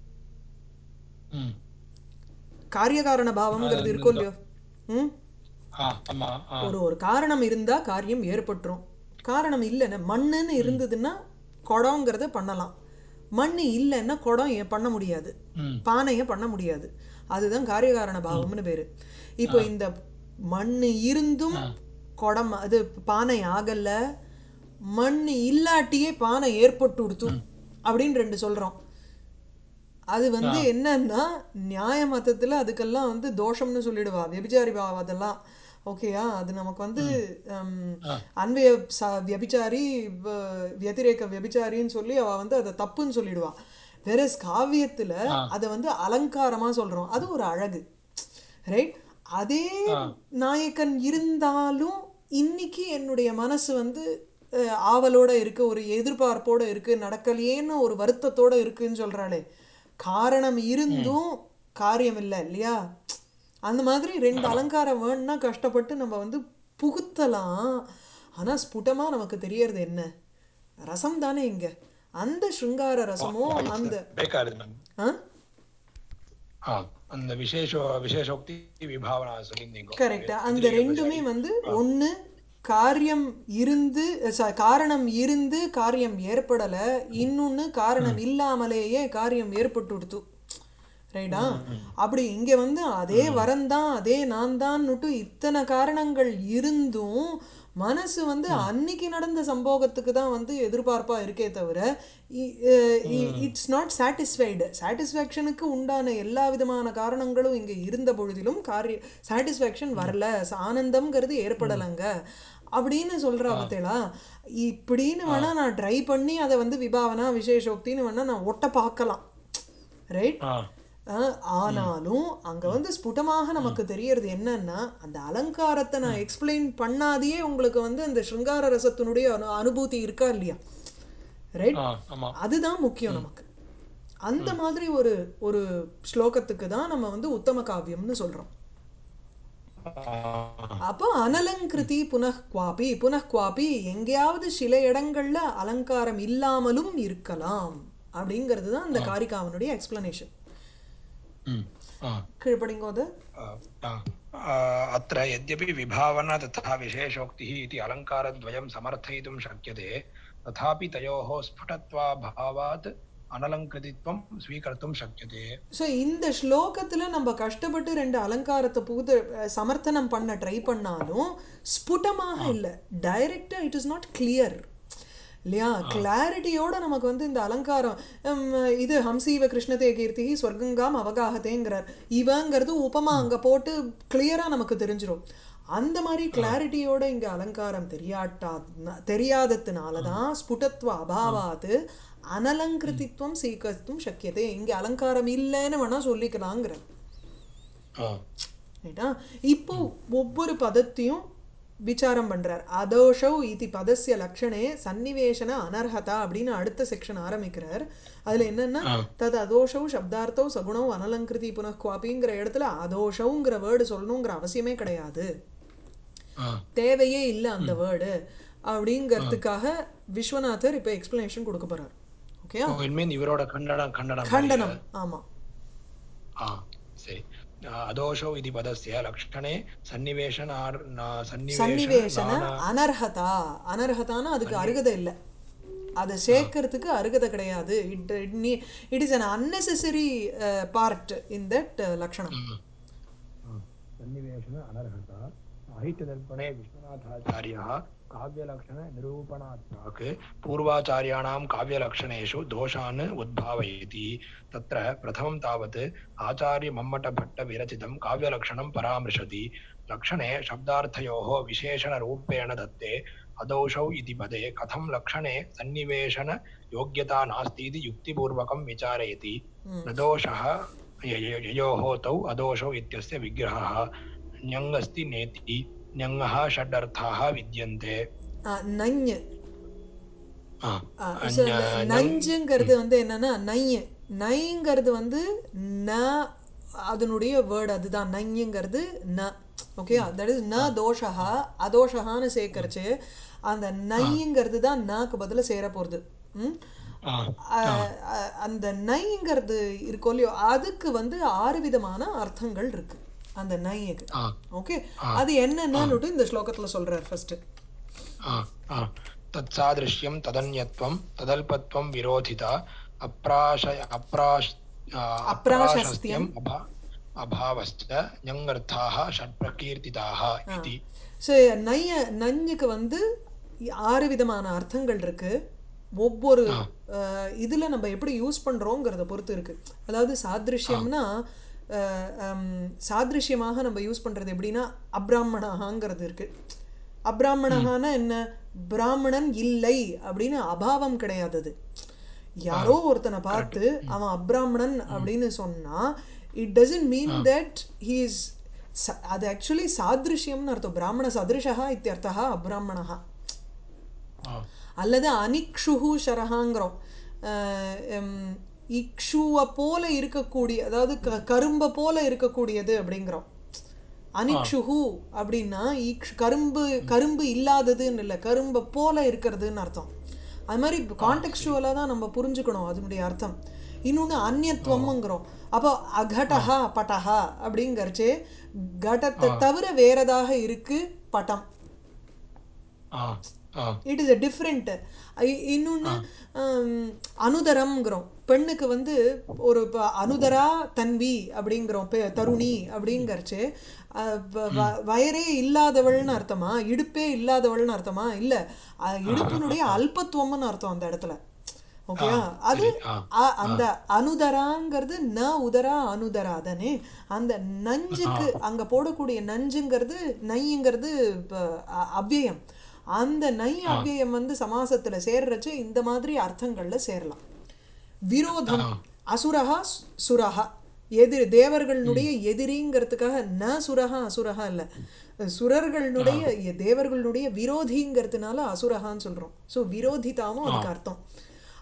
ம் காரியகாரண பாவம்ங்கிறது இருக்கும் இல்லையோ ம் ஆ ஆமா ஆ ஒரு ஒரு காரணம் இருந்தா காரியம் ஏற்பட்டுரும் காரணம் இல்லைன்னா மண்ணுன்னு இருந்ததுன்னா குடங்கிறத பண்ணலாம் மண் இல்லைன்னா குடம் ஏன் பண்ண முடியாது ம் பானையை பண்ண முடியாது அதுதான் காரியகாரண பாவம்னு பேரு இப்போ இந்த மண் இருந்தும் குடம் அது பானை ஆகல மண் இல்லாட்டியே பானை ஏற்பட்டு கொடுத்து அப்படின்னு ரெண்டு சொல்றோம் அது வந்து என்னன்னா நியாய மதத்துல அதுக்கெல்லாம் வந்து தோஷம்னு சொல்லிடுவா வியபிச்சாரி பாவம் அதெல்லாம் ஓகேயா அது நமக்கு வந்து ஹம், அன்வய ச- வியபிச்சாரி வ- வத்திரேக வியபிச்சாரின்னு சொல்லி அவ வந்து அதை தப்புன்னு சொல்லிடுவா வேற காவியத்துல அதை வந்து அலங்காரமா சொல்றோம் அது ஒரு அழகு ரைட் அதே நாயக்கன் இருந்தாலும் இன்னைக்கு என்னுடைய மனசு வந்து அஹ், ஆவலோட இருக்கு ஒரு எதிர்பார்ப்போட இருக்கு நடக்கலையேன்னு ஒரு வருத்தத்தோட இருக்குன்னு சொல்றாளே காரணம் இருந்தும் காரியம் இல்லை இல்லையா அந்த மாதிரி ரெண்டு அலங்காரம் வேணும்னா கஷ்டப்பட்டு நம்ம வந்து புகுத்தலாம் ஆனா ஸ்புடமா நமக்கு தெரியறது என்ன ரசம் தானே இங்க அந்த சிருங்கார ரசமோ அந்த ಬೇಕಾದ್ರೆ மேம் ஆ ஆ அந்த விசேஷ விசேஷோக்தி விபாவனா சொல்லியிருந்தீங்க கரெக்ட் அந்த ரெண்டுமே வந்து ஒண்ணு காரியம் இருந்து ச- காரணம் இருந்து காரியம் ஏற்படல இன்னொன்னு காரணம் இல்லாமலேயே காரியம் ஏற்பட்டுடுத்து ரைட்டா அப்படி இங்க வந்து அதே வரந்தான் அதே நான் தான்னுட்டு இத்தனை காரணங்கள் இருந்தும் மனசு வந்து அன்னைக்கு நடந்த சம்போகத்துக்கு தான் வந்து எதிர்பார்ப்பா இருக்கே தவிர இட்ஸ் நாட் சாட்டிஸ்ஃபைடு சாட்டிஸ்ஃபேக்ஷனுக்கு உண்டான எல்லா விதமான காரணங்களும் இங்க இருந்த பொழுதிலும் காரிய சாட்டிஸ்ஃபேக்ஷன் வரல ச- ஆனந்தம்ங்கிறது ஏற்படலைங்க அப்படின்னு சொல்றா பார்த்தேளா இப்படின்னு வேணா நான் ட்ரை பண்ணி அதை வந்து விபாவனா விசேஷோக்தின்னு வேணா நான் ஒட்ட பார்க்கலாம் ரைட் ஆ அஹ் ஆனாலும் அங்க வந்து ஸ்புடமாக நமக்கு தெரியறது என்னன்னா அந்த அலங்காரத்தை நான் எக்ஸ்பிளைன் பண்ணாதையே உங்களுக்கு வந்து அந்த சிருங்கார ரசத்தினுடைய அனு அனுபூதி இருக்கா இல்லையா ரைட் ஆ ஆமா அதுதான் முக்கியம் நமக்கு அந்த மாதிரி ஒரு ஒரு ஸ்லோகத்துக்கு தான் நம்ம வந்து உத்தம காவியம்னு சொல்றோம் அப்போ அனலங்கிருதி புனഃகுவாபி புனഃகுவாபி எங்கேயாவது சில இடங்கள்ல அலங்காரம் இல்லாமலும் இருக்கலாம் அப்படிங்கிறது தான் அந்த காரிகாவனுடைய எக்ஸ்பிளனேஷன் ம். ஆ. கீழ்படிங்கோது आ, आ, अत्र यद्यपि विभावना तथा विशेषोक्तिः इति अलङ्कारद्वयं समर्थयितुं शक्यते तथापि तयोः स्फुटत्वाभावात् अनलङ्कृतित्वं स्वीकर्तुं शक्यते ஸோ இந்த ஸ்லோகத்தில் நம்ம கஷ்டப்பட்டு ரெண்டு அலங்காரத்தை புகுது அஹ், சமர்த்தனம் பண்ண ட்ரை பண்ணாலும் ஸ்புடமாக இல்லை டைரக்டாக இட் இஸ் நாட் கிளியர் இல்லையா கிளாரிட்டியோட நமக்கு வந்து இந்த அலங்காரம் ஹம், இது ஹம்சீவ கிருஷ்ணதே கீர்த்தி ஸ்வர்கங்காம் அவகாகத்தேங்கிறார் இவங்கிறது உபமா அங்கே போட்டு கிளியராக நமக்கு தெரிஞ்சிரும் அந்த மாதிரி கிளாரிட்டியோட இங்கே அலங்காரம் தெரியாட்டா தெரியாததுனால தான் ஸ்புடத்வ அபாவாத்து அனலங்கிருதித்வம் சீக்கத்தும் சக்கியதே இங்கே அலங்காரம் இல்லைன்னு வேணா சொல்லிக்கலாங்கிற आ, ரைட்டா இப்போ ஒவ்வொரு பதத்தையும் விசாரம் பண்றார் அதோஷௌ இது பதஸ்ய லக்ஷணே சன்னிவேஷன அனர்ஹதா அப்படின்னு அடுத்த செக்ஷன் ஆரம்பிக்கிறார் அதுல என்னன்னா ஆ. தது அதோஷௌ சப்தார்த்தௌ சகுணௌ அனலங்கிருதி புனഃகுவாபிங்கிற இடத்துல அதோஷௌங்கிற வேர்டு சொல்லணுங்கிற அவசியமே கிடையாது आ, தேவையே இல்லை அந்த வேர்டு அப்படிங்கிறதுக்காக விஸ்வநாதர் இப்போ எக்ஸ்பிளனேஷன் கொடுக்க போறார் ஓகே ஓ, இனிமேல் இவரோட கண்டனம் கண்டனம் கண்டனம் ஆமா आ, சரி आ, अदोषौ इति पदस्य लक्षणे सन्निवेशनार् न- சன்னிவேஷன सन्निवेशनाना அனர்ஹதா அனர்ஹதான்னா அதுக்கு அருகதை இல்லை அதை சேர்க்கறதுக்கு அருகதை கிடையாது it it is an unnecessary part in that லக்ஷணம் सन्निवेशन अनर्हता साहित्यदर्पणे विश्वनाथाचार्यः काव्यलक्षणनिरूपणात् प्राक् पूर्वाचार्याणां काव्यलक्षणेषु दोषान् उद्भावयति तत्र प्रथमं तावत् आचार्यमम्मटभट्टविरचितं काव्यलक्षणं परामृशति लक्षणे शब्दार्थयोः विशेषणरूपेण दत्ते अदौषौ इति पदे कथं लक्षणे सन्निवेशनयोग्यता नास्ति इति युक्तिपूर्वकं विचारयति न दोषः य- य- ययोः तौ अदोषौ इत्यस्य विग्रहः ण्यङ्गस्ति नेति ण्यङ्गः षडर्थाः विद्यन्ते நஞ்சு आ, so ण्य- the நஞ்சுங்கிறது வந்து என்னன்னா நையு நைங்கிறது வந்து ந அதனுடைய வேர்டு அதுதான் நையுங்கிறது ந ஓகே தட் இஸ் ந தோஷா அதோஷகான்னு சேர்க்கறச்சு அந்த நைங்கிறது தான் நாக்கு பதிலா சேர போகிறது ம் आ, அஹ் அஹ் அந்த நைங்கிறது இருக்கோ இல்லையோ அதுக்கு வந்து ஆறு விதமான அர்த்தங்கள் இருக்கு அந்த நையுக்கு आ, ஓகே அது என்னென்னு இந்த ஸ்லோகத்துல சொல்றார் ஃபர்ஸ்ட் आ, आ, तत्सादृश्यं तदन्यत्वं तदल्पत्वं विरोधिता अप्राशय अप्राश् आ, अप्राशस्त्यम् अप्राशस्त्यम् अभा अभावश्च ञङर्थाः षट्प्रकीर्तिताः इति ஸோ நைய நஞ்சுக்கு வந்து ஆறு விதமான அர்த்தங்கள் இருக்கு ஒவ்வொரு அஹ், இதுல நம்ம எப்படி யூஸ் பண்றோங்கிறத பொறுத்து இருக்கு அதாவது சாதிருஷ்யம்னா அஹ், ஹம், சாதிருஷ்யமாக நம்ம யூஸ் பண்றது எப்படின்னா அப்ராமணகாங்கிறது இருக்கு அப்ராமணகான என்ன பிராமணன் இல்லை அப்படின்னு அபாவம் கிடையாது அது யாரோ ஒருத்தனை பார்த்து அவன் அப்ராமணன் அப்படின்னு சொன்னா it doesn't mean that he is அது ஆக்சுவலி சாதிருஷ்யம்னு அர்த்தம் பிராமண சதிருஷா இத்தியர்த்தா அப்ராமணா आ, அல்லது அனிக்ஷுஹு ஷரஹாங்கிறோம் அஹ், எம், இக்ஷுவை போல இருக்கக்கூடிய அதாவது க கரும்பை போல இருக்கக்கூடியது அப்படிங்கிறோம் அனிக்ஷுஹு அப்படின்னா இக்ஷ் கரும்பு கரும்பு இல்லாததுன்னு இல்லை கரும்பை போல இருக்கிறதுன்னு அர்த்தம் அது மாதிரி கான்டெக்ஸ்டுவலாக தான் நம்ம புரிஞ்சுக்கணும் அதனுடைய அர்த்தம் இன்னொன்று அந்நியத்துவம்ங்கிறோம் அப்போ அகடஹா பட்டஹா அப்படிங்கறச்சே கடத்தை தவிர வேறதாக இருக்கு பட்டம் ah, ah, it is a different இன்னொன்று அனுதரம்ங்கிறோம் பெண்ணுக்கு வந்து ஒரு ப- அனுதரா தன்வி அப்படிங்கிறோம் பெ- தருணி அப்படிங்கறச்சு அஹ், வ- வ- வயரே இல்லாதவள்னு அர்த்தமா இடுப்பே இல்லாதவள்னு அர்த்தமா இல்ல அஹ், இடுப்பினுடைய அல்பத்துவம்னு அர்த்தம் அந்த இடத்துல ஓகேயா அது ஆ, அ- அந்த அனுதராங்கிறது ந உதரா அனுதரா தானே அந்த நஞ்சுக்கு அங்க போடக்கூடிய நஞ்சுங்கிறது நைங்கிறது ப- அ- அவ்யயம் அந்த நை அவ்யயம் வந்து சமாசத்துல சேர்றச்சு இந்த மாதிரி அர்த்தங்கள்ல சேரலாம் விரோதம் அசுரஹா சு- சுரஹா எதிர் தேவர்களுடைய எதிரிங்கிறதுக்காக ந சுரஹா அசுரஹா இல்ல சுரர்களுடைய எ- தேவர்களுடைய விரோதிங்கிறதுனால அசுரஹான்னு சொல்றோம் ஸோ விரோதிதாவும் அதுக்கு அர்த்தம்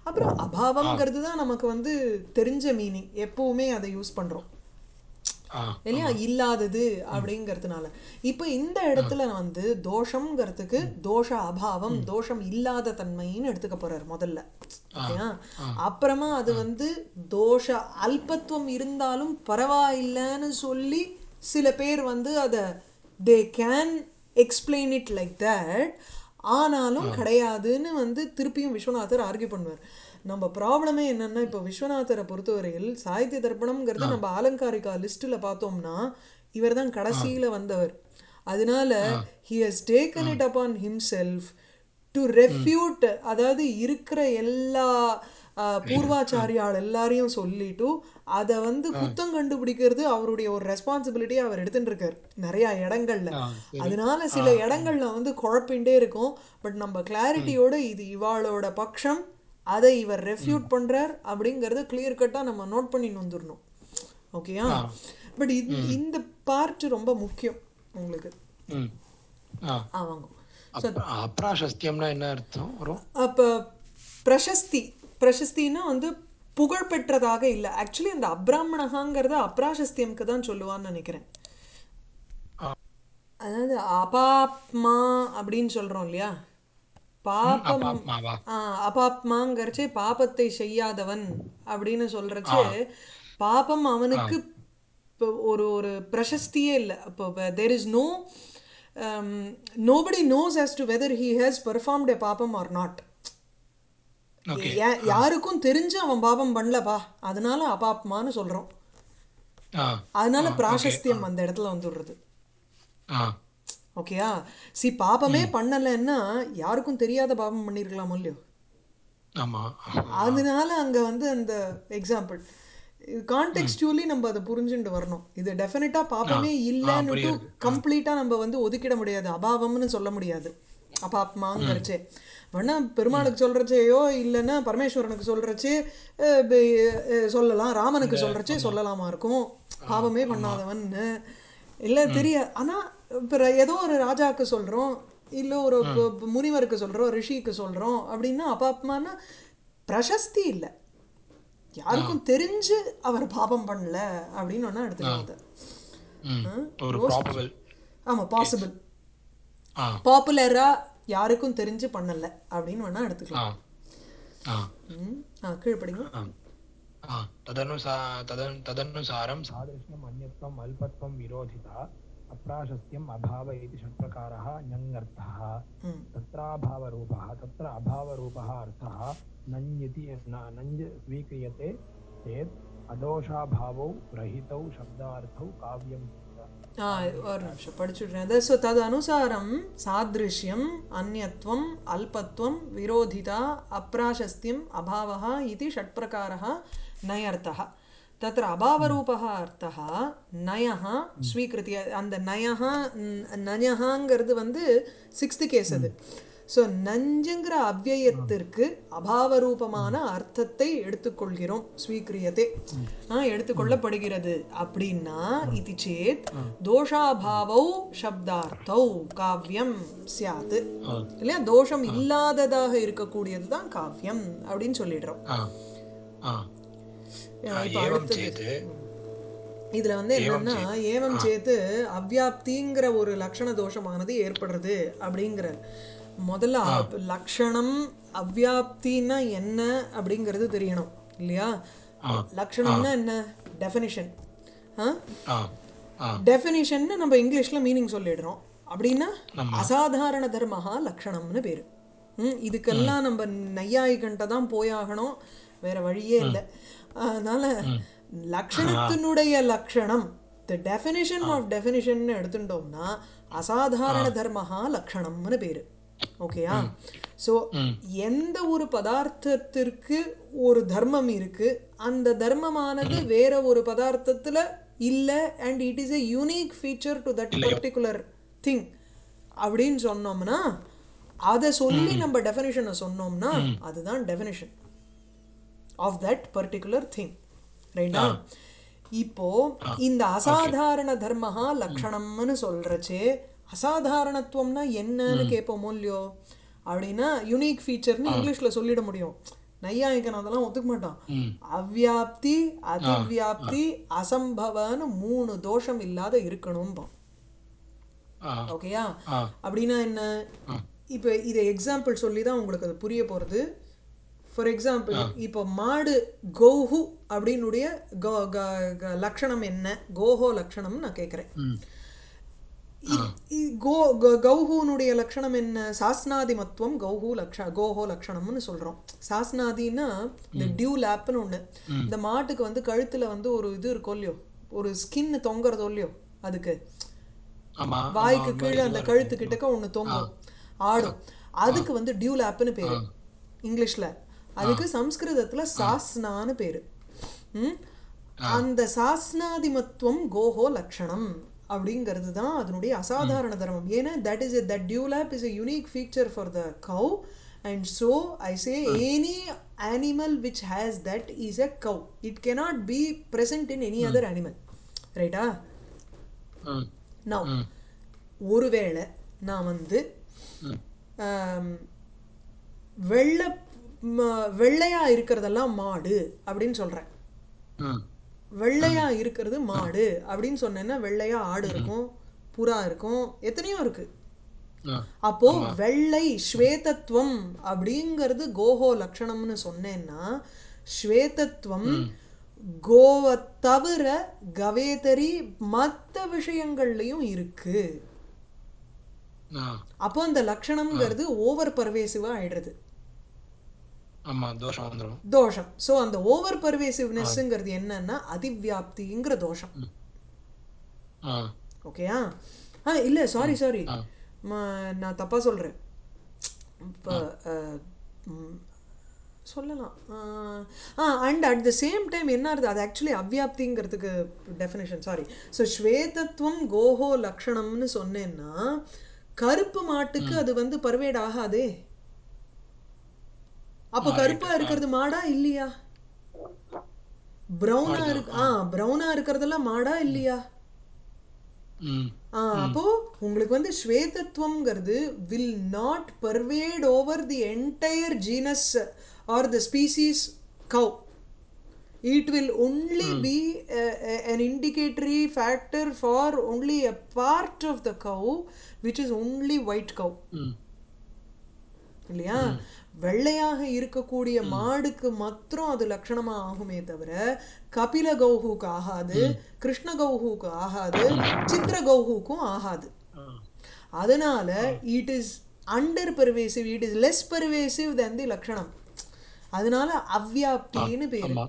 அப்புறம் அபாவம்ங்கிறது தான் நமக்கு வந்து தெரிஞ்ச மீனிங் எப்பவுமே அதை யூஸ் பண்றோம் ஆ இல்லையா இல்லாதது அப்படிங்கிறதுனால இப்போ இந்த இடத்துல வந்து தோஷம்ங்கிறதுக்கு தோஷ அபாவம் தோஷம் இல்லாத தன்மைன்னு எடுத்துக்க போறார் முதல்ல ஓகேயா அப்புறமா அது வந்து தோஷ அல்பத்துவம் இருந்தாலும் பரவாயில்லைன்னு சொல்லி சில பேர் வந்து அதை they can explain it like that ஆனாலும் கிடையாதுன்னு வந்து திருப்பியும் விஸ்வநாதர் ஆர்கியூ பண்ணுவார் நம்ம ப்ராப்ளமே என்னன்னா இப்போ விஸ்வநாதரை பொறுத்தவரையில் சாகித்ய தர்ப்பணம்ங்கிறது நம்ம ஆலங்காரிகா லிஸ்ட்டில் பார்த்தோம்னா இவர் தான் கடைசியில் வந்தவர் அதனால he has taken it upon himself to refute அதாவது இருக்கிற எல்லா அஹ், பூர்வாச்சாரியால் எல்லாரையும் சொல்லிட்டு அதை வந்து குத்தம் கண்டுபிடிக்கிறது அவருடைய ஒரு ரெஸ்பான்சிபிலிட்டியை அவர் எடுத்துட்டு இருக்கார் நிறைய இடங்கள்ல ஆ சரி அதனால சில இடங்கள்ல வந்து குழப்பிண்டே இருக்கும் பட் நம்ம கிளாரிட்டியோட இது இவாளோட பட்சம் அதை இவர் ரெஃப்யூட் பண்றார் அப்படிங்கறத கிளியர் கட்டா நம்ம நோட் பண்ணி வந்துடணும் ஓகேயா ஆ பட் இந்த பார்ட் ரொம்ப முக்கியம் உங்களுக்கு ம் ஆ ஆவாங்க அப் அப்ராசஸ்தியம்னா என்ன அர்த்தம் வரும் அப்போ பிரசஸ்தி பிரசஸ்தின்னா வந்து புகழ் பெற்றதாக இல்லை ஆக்சுவலி அந்த அப்ராமணகாங்கிறத அப்ராசஸ்தியம்க்கு தான் சொல்லுவான்னு நினைக்கிறேன் ஆ. அதாவது அபாப்மா அப்படின்னு சொல்றோம் இல்லையா பாபம் அபாப்மாவா ஆ, அபாப்மாங்கிறச்சே பாபத்தை செய்யாதவன் அப்படின்னு சொல்றச்சே பாபம் அவனுக்கு இப்போ ஒரு ஒரு பிரசஸ்தியே இல்லை இப்போ there is no nobody knows as to whether he has performed a papam or not okay யாருக்கும் தெரிஞ்சு அவன் பாபம் பண்ணலப்பா அதனால அபாப்மான்னு சொல்றோம் ஆ அதனால பிராசஸ்தியம் அந்த இடத்துல வந்துடுறது ஆ ஓகேயா சி பாபமே பண்ணலைன்னா யாருக்கும் தெரியாத பாபம் பண்ணியிருக்கலாமோ இல்லையோ ஆமா அதனால அங்க வந்து அந்த எக்ஸாம்பிள் கான்டெக்ஸ்டுவலி நம்ம அதை புரிஞ்சுட்டு வரணும் இது டெஃபினட்டா பாப்பமே இல்லைன்னுட்டு புரியுது. கம்ப்ளீட்டா நம்ம வந்து ஒதுக்கிட முடியாது அபாவம்னு சொல்ல முடியாது அபாப்மாங்கிறச்சே வேணா பெருமாளுக்கு சொல்றச்சேயோ இல்லைன்னா பரமேஸ்வரனுக்கு சொல்றச்சே அஹ், பே- அஹ், சொல்லலாம் ராமனுக்கு சொல்றச்சே சொல்லலாமா இருக்கும் பாவமே பண்ணாதவன்னு இல்ல தெரியாது ஆனா இப்ப ஏதோ ஒரு ராஜாக்கு சொல்றோம் இல்ல ஒரு ப- முனிவருக்கு சொல்றோம் ரிஷிக்கு சொல்றோம் அப்படின்னா அபாப்மான்னா பிரசஸ்தி இல்லை யாருக்கும் தெரிஞ்சு அவர் பாபம் பண்ணல அப்படின்னு ஒன்னா எடுத்துக்கலாம் அதை ம் ஒரு ப்ராபபிள் ஆமா பாசிபிள் ஆ பாப்புலரா யாருக்கும் தெரிஞ்சு பண்ணல அப்படின்னு வேணா எடுத்துக்கலாம் ஆ ஆ ம். ஆ கீழே படிங்க ஆ ஆ तदनुसा तदन् तदनुसारं सादृश्यम् अन्यत्वम् अल्पत्वं विरोधिता अप्राशस्त्यम् अभाव इति षट्प्रकारः ञङर्थः ம் तत्राभावरूपः तत्र अभावरूपः अर्थः नञ्यति न- नञ् स्वीक्रियते चेत् अदोषाभावौ रहितौ शब्दार्थौ काव्यं च ஆ ஒரு நிமிஷம் படிச்சுடுறேன் அது ஸோ தது அனுசாரம் சாதிருஷ்யம் அந்யத்வம் அல்பத்வம் விரோதிதா அப்ராசஸ்தியம் அபாவः इति षट्प्रकारः नयर्थः तत्र अभावरूपः अर्थः नयः स्वीकृत्य அந்த நயः நயஹாங்கிறது வந்து சிக்ஸ்த் கேஸ் அது ஸோ நஞ்சுங்கிற அவ்யயத்திற்கு அபாவரூபமான அர்த்தத்தை எடுத்துக்கொள்கிறோம் ஸ்வீக்கிரியத்தை ஆ, எடுத்துக்கொள்ளப்படுகிறது அப்படின்னா இது சேத் தோஷாபாவௌ சப்தார்த்தௌ காவியம் சியாத் இல்லையா தோஷம் இல்லாததாக இருக்கக்கூடியது தான் காவியம் அப்படின்னு சொல்லிடுறோம் ஆ ஆ இப்போ एवं அடுத்தது चेत् இதுல வந்து என்னன்னா ஏவம் சேத்து அவ்யாப்திங்கிற ஒரு லக்ஷண தோஷமானது ஏற்படுறது அப்படிங்கிற முதல்ல அ- லக்ஷணம் அவ்யாப்தின்னா என்ன அப்படிங்கிறது தெரியணும் இல்லையா லக்ஷணம்னா என்ன டெஃபினிஷன் ஆ ஆ ஆ டெஃபினிஷன் நம்ம இங்கிலீஷ்ல மீனிங் சொல்லிடுறோம் அப்படின்னா அசாதாரண தர்மஹா லக்ஷணம்னு பேரு ம், இதுக்கெல்லாம் நம்ம நையாயிகன்ட்ட தான் போயாகணும் வேற வழியே இல்லை அதனால லக்ஷணத்தினுடைய லக்ஷணம் த டெஃபினிஷன் ஆஃப் டெஃபினிஷன் எடுத்துட்டோம்னா அசாதாரண தர்மஹா லக்ஷணம்னு பேரு ஓகேயா ஸோ எந்த ஒரு பதார்த்தத்திற்கு ஒரு தர்மம் இருக்கு அந்த தர்மமானது வேற ஒரு பதார்த்தத்துல இல்ல and it is a unique feature to that particular thing அப்படின்னு சொன்னோம்னா அதை சொல்லி நம்ம டெஃபினிஷனை சொன்னோம்னா அதுதான் definition of that particular thing ரைட்டா இப்போ இந்த அசாதாரண தர்மஹா லக்ஷணம்னு சொல்றச்சே அசாதாரணத்துவம்னா என்னன்னு கேட்போமோ இல்லையோ அப்படின்னா யூனிக் ஃபீச்சர்னு இங்கிலீஷ்ல சொல்லிட முடியும் நையாயிக்கன் அதெல்லாம் ஒத்துக்க மாட்டான் ம் அவ்வியாப்தி அதிவியாப்தி அசம்பவன்னு மூணு தோஷம் இல்லாத இருக்கணும்பான் ஆ ஓகேயா ஆ அப்படின்னா என்ன ஆ இப்போ இதை எக்ஸாம்பிள் சொல்லி தான் உங்களுக்கு அது புரிய போகிறது ஃபார் எக்ஸாம்பிள் இப்போ மாடு கோஹு அப்படின்னுடைய கோ க- க- லக்ஷணம் என்ன கோஹோ லக்ஷணம் நான் கேட்குறேன் ம் கோ க- கௌஹுனுடைய லக்ஷணம் என்ன சாஸ்னாதிமத்துவம் கௌஹு லக்ஷ கோஹோ லக்ஷணம்னு சொல்கிறோம் சாஸ்னாதின்னா இந்த டியூ லேப்னு ஒன்று இந்த மாட்டுக்கு வந்து கழுத்தில் வந்து ஒரு இது இருக்கும் இல்லையோ ஒரு ஸ்கின் தொங்குறதோ இல்லையோ அதுக்கு ஆமா வாய்க்கு கீழே அந்த கழுத்து கிட்டக்க ஒன்று தொங்கும் ஆடும் அதுக்கு வந்து டியூ லேப்னு பேரு இங்கிலீஷ்ல அதுக்கு சம்ஸ்கிருதத்துல சாஸ்னான்னு பேரு ம்? அந்த சாஸ்னாதிமத்துவம் கோஹோ லக்ஷணம் அப்படிங்கிறது தான் அதனுடைய அசாதாரண தர்மம் ஏன்னா that is that dewlap is a unique feature for the cow and so I say any animal which has that is a cow it cannot be present in any other animal ரைட்டா hmm now ம் ஒருவேளை நான் வந்து ம் ஆம், வெள்ளை ம- வெள்ளையா இருக்கிறதெல்லாம் மாடு அப்படின்னு சொல்றேன் ம் வெள்ளையா இருக்கிறது மாடு அப்படின்னு சொன்னேன்னா வெள்ளையா ஆடு இருக்கும் புறா இருக்கும் எத்தனையோ இருக்கு ஆ அப்போ வெள்ளை ஸ்வேதத்துவம் அப்படிங்கிறது கோஹோ லக்ஷணம்னு சொன்னேன்னா ஸ்வேதத்துவம் கோவை தவிர கவேதரி மற்ற விஷயங்கள்லயும் இருக்கு ஆ அப்போ அந்த லக்ஷணம்ங்கிறது ஓவர் பர்வேசிவா ஆயிடுறது ஆமா தோஷம் வந்துடும் தோஷம் ஸோ அந்த ஓவர் பர்வேசிவ்னஸ்ங்கிறது என்னன்னா அதிவியாப்திங்கிற தோஷம் ஆ ஓகேயா ஆ இல்லை சாரி சாரி ஆ நான் தப்பாக சொல்கிறேன் இப்போ சொல்லலாம் ah and at the same time என்ன இருக்குது அது ஆக்சுவலி அவ்வியாப்திங்கிறதுக்கு டெஃபினேஷன் சாரி ஸோ ஸ்வேதத்துவம் கோஹோ லக்ஷணம்னு சொன்னேன்னா கருப்பு மாட்டுக்கு அது வந்து பர்வேட் ஆகாதே அப்போ கருப்பா இருக்கிறது மாடா இல்லையா ப்ரௌனா இருக்கு ஆ ப்ரௌனா இருக்கிறதெல்லாம் மாடா இல்லையா ம் ஆ, அப்போ உங்களுக்கு வந்து ஸ்வேதத்துவம்ங்கிறது will not pervade over the entire genus or the species cow it will only be a, a- an indicatory factor for only a part of the cow which is only white cow ம் இல்லையா வெள்ளையாக இருக்கக்கூடிய மாடுக்கு மாத்திரம் அது லட்சணமா ஆகுமே தவிர கபில கௌஹுக்கு ஆகாது கிருஷ்ண கௌஹுக்கு ஆகாது சித்திர கௌஹுக்கும் ஆகாது ஆ அதனால it is under pervasive it is less pervasive then the லக்ஷணம் அதனால அவ்வியாப்தின்னு பேரு ஆமா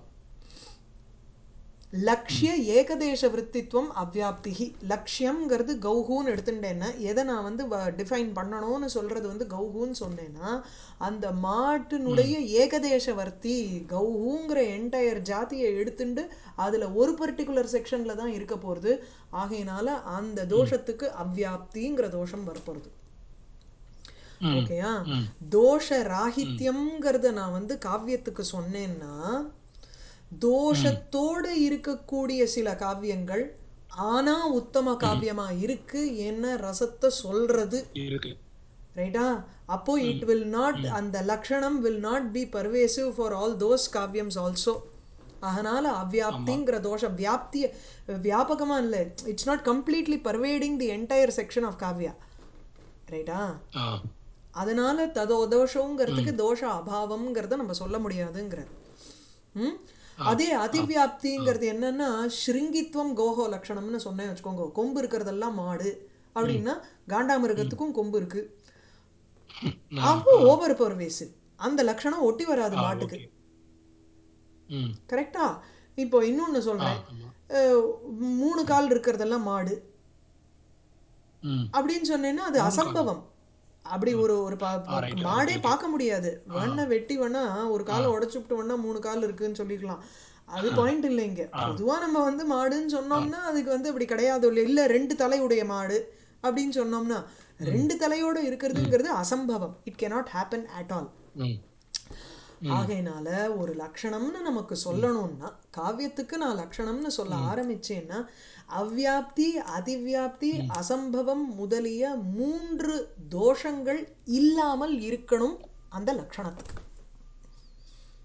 லக்ஷ்ய ஏகதேச விற்த்தித்வம் அவ்வியாப்திகி லக்ஷ்யம்ங்கிறது கௌஹூன்னு எடுத்துட்டேன்னா எதை நான் வந்து டிஃபைன் பண்ணணும்னு சொல்றது வந்து கௌஹூன்னு சொன்னேன்னா அந்த மாட்டினுடைய ஏகதேச வர்த்தி கௌஹூங்கிற என்டையர் ஜாதியை எடுத்துண்டு அதுல ஒரு பர்டிகுலர் செக்ஷன்ல தான் இருக்க போறது ஆகையினால அந்த தோஷத்துக்கு அவ்வியாப்திங்கிற தோஷம் வரப்போறது ம் ஓகேயா ம் தோஷ ராகித்யம்ங்கிறத நான் வந்து காவியத்துக்கு சொன்னேன்னா தோஷத்தோட இருக்கக்கூடிய சில காவியங்கள் ஆனா உத்தம காவியமா இருக்கு என்ன ரசத்தை சொல்றது இருக்கு ரைட்டா அப்போ இட் வில் நாட் அந்த லக்ஷணம் will not be pervasive for all those காவியம்ஸ் ஆல்சோ அதனால அவ்வியாப்திங்கிற தோஷம் வியாப்தி வியாபகமா இல்லை it's not completely pervading the entire section of kavya ரைட்டா ஆ அதனால ததோ தோஷங்கிறதுக்கு தோஷ அபாவம்ங்கிறத நம்ம சொல்ல முடியாதுங்கிறார் ம் அதே அதிவியாப்திங்கிறது என்னன்னா ஸ்ருங்கித்வம் கோஹோ லட்சணம்னு சொன்னேன் வச்சுக்கோங்க கொம்பு இருக்கிறதெல்லாம் மாடு அப்படின்னா காண்டாமிருகத்துக்கும் கொம்பு இருக்கு அப்போ ஓவர் பர்வேசிவ் அந்த லட்சணம் ஒட்டி வராது மாட்டுக்கு ஓகே ம் கரெக்டா இப்போ இன்னொன்னு ஆ சொல்றேன் ஆமா அஹ், மூணு கால் இருக்கிறதெல்லாம் மாடு ம் அப்படின்னு சொன்னேன்னா அது அசம்பவம் அப்படி ஒரு ஒரு பா- ஆ, right. மாடே Okay, okay. பார்க்க முடியாது வண்ண வெட்டி வேணா ஒரு காலை உடைச்சுட்டு வேணா மூணு கால் இருக்குன்னு சொல்லிக்கலாம் அது பாயிண்ட் இல்லை இங்க பொதுவா நம்ம வந்து மாடுன்னு சொன்னோம்னா அதுக்கு வந்து அப்படி கிடையாது இல்ல இல்ல ரெண்டு தலையுடைய மாடு அப்படின்னு சொன்னோம்னா ரெண்டு தலையோட இருக்கிறதுங்கிறது அசம்பவம் it cannot happen at all ம் ஆகையினால ஒரு லக்ஷணம்னு நமக்கு சொல்லணும்னா காவியத்துக்கு நான் லக்ஷணம்னு சொல்ல ஆரம்பிச்சேன்னா அவ்வியாப்தி அதிவியாப்தி அசம்பவம் முதலிய மூன்று தோஷங்கள் இல்லாமல் இருக்கணும் அந்த லக்ஷணத்துக்கு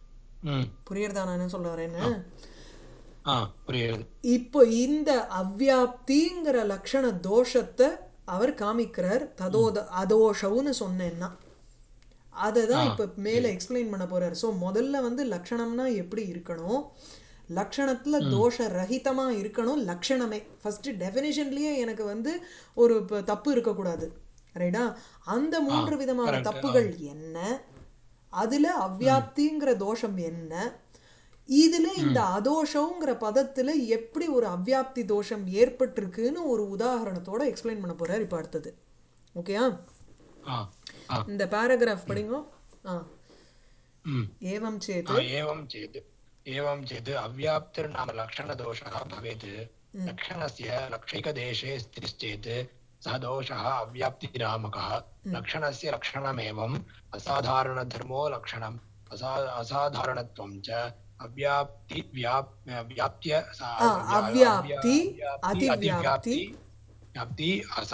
ம் புரியுறதா நான் என்ன சொல்ல வரேன்னு ஆ புரியுது இப்போ இந்த அவ்வியாப்திங்கிற லக்ஷண தோஷத்தை அவர் காமிக்கிறார் ததோத அதோஷவுன்னு சொன்னேன்னா அதை தான் இப்போ மேலே எக்ஸ்பிளைன் பண்ண போறார் ஸோ முதல்ல வந்து லக்ஷணம்னா எப்படி இருக்கணும் லக்ஷணத்துல தோஷ ரஹிதமா இருக்கணும் லக்ஷணமே ஃபர்ஸ்ட் டெஃபினேஷன்லயே எனக்கு வந்து ஒரு ப- தப்பு இருக்கக்கூடாது ரைட்டா அந்த மூன்று விதமான correct. தப்புகள் என்ன அதுல அவ்வியாப்திங்கிற தோஷம் என்ன இதுல இந்த அதோஷங்கிற பதத்துல எப்படி ஒரு அவ்வியாப்தி தோஷம் ஏற்பட்டிருக்குன்னு ஒரு உதாரணத்தோட எக்ஸ்பிளைன் பண்ண போறார் இப்ப அடுத்தது ஓகேயா ஆ ஆ இந்த பேராகிராஃப் படிங்க ஆ ம் ஏவம் சேத் आ, एवं चेत् एवं चेत् अव्याप्तिर्नाम लक्षणदोषः भवेत् लक्षणस्य लक्षैकदेशे स्थितिश्चेत् सः दोषः अव्याप्तिरामकः लक्षणस्य लक्षणमेवम् असाधारणधर्मो लक्षणम् असा असाधारणत्वं च अव्याप्ति व्याप् व्याप्त्य सा- आ, व्या- अव्याप्ति, अव्याप्ति, अतिव्याप्ति। व्याप्ति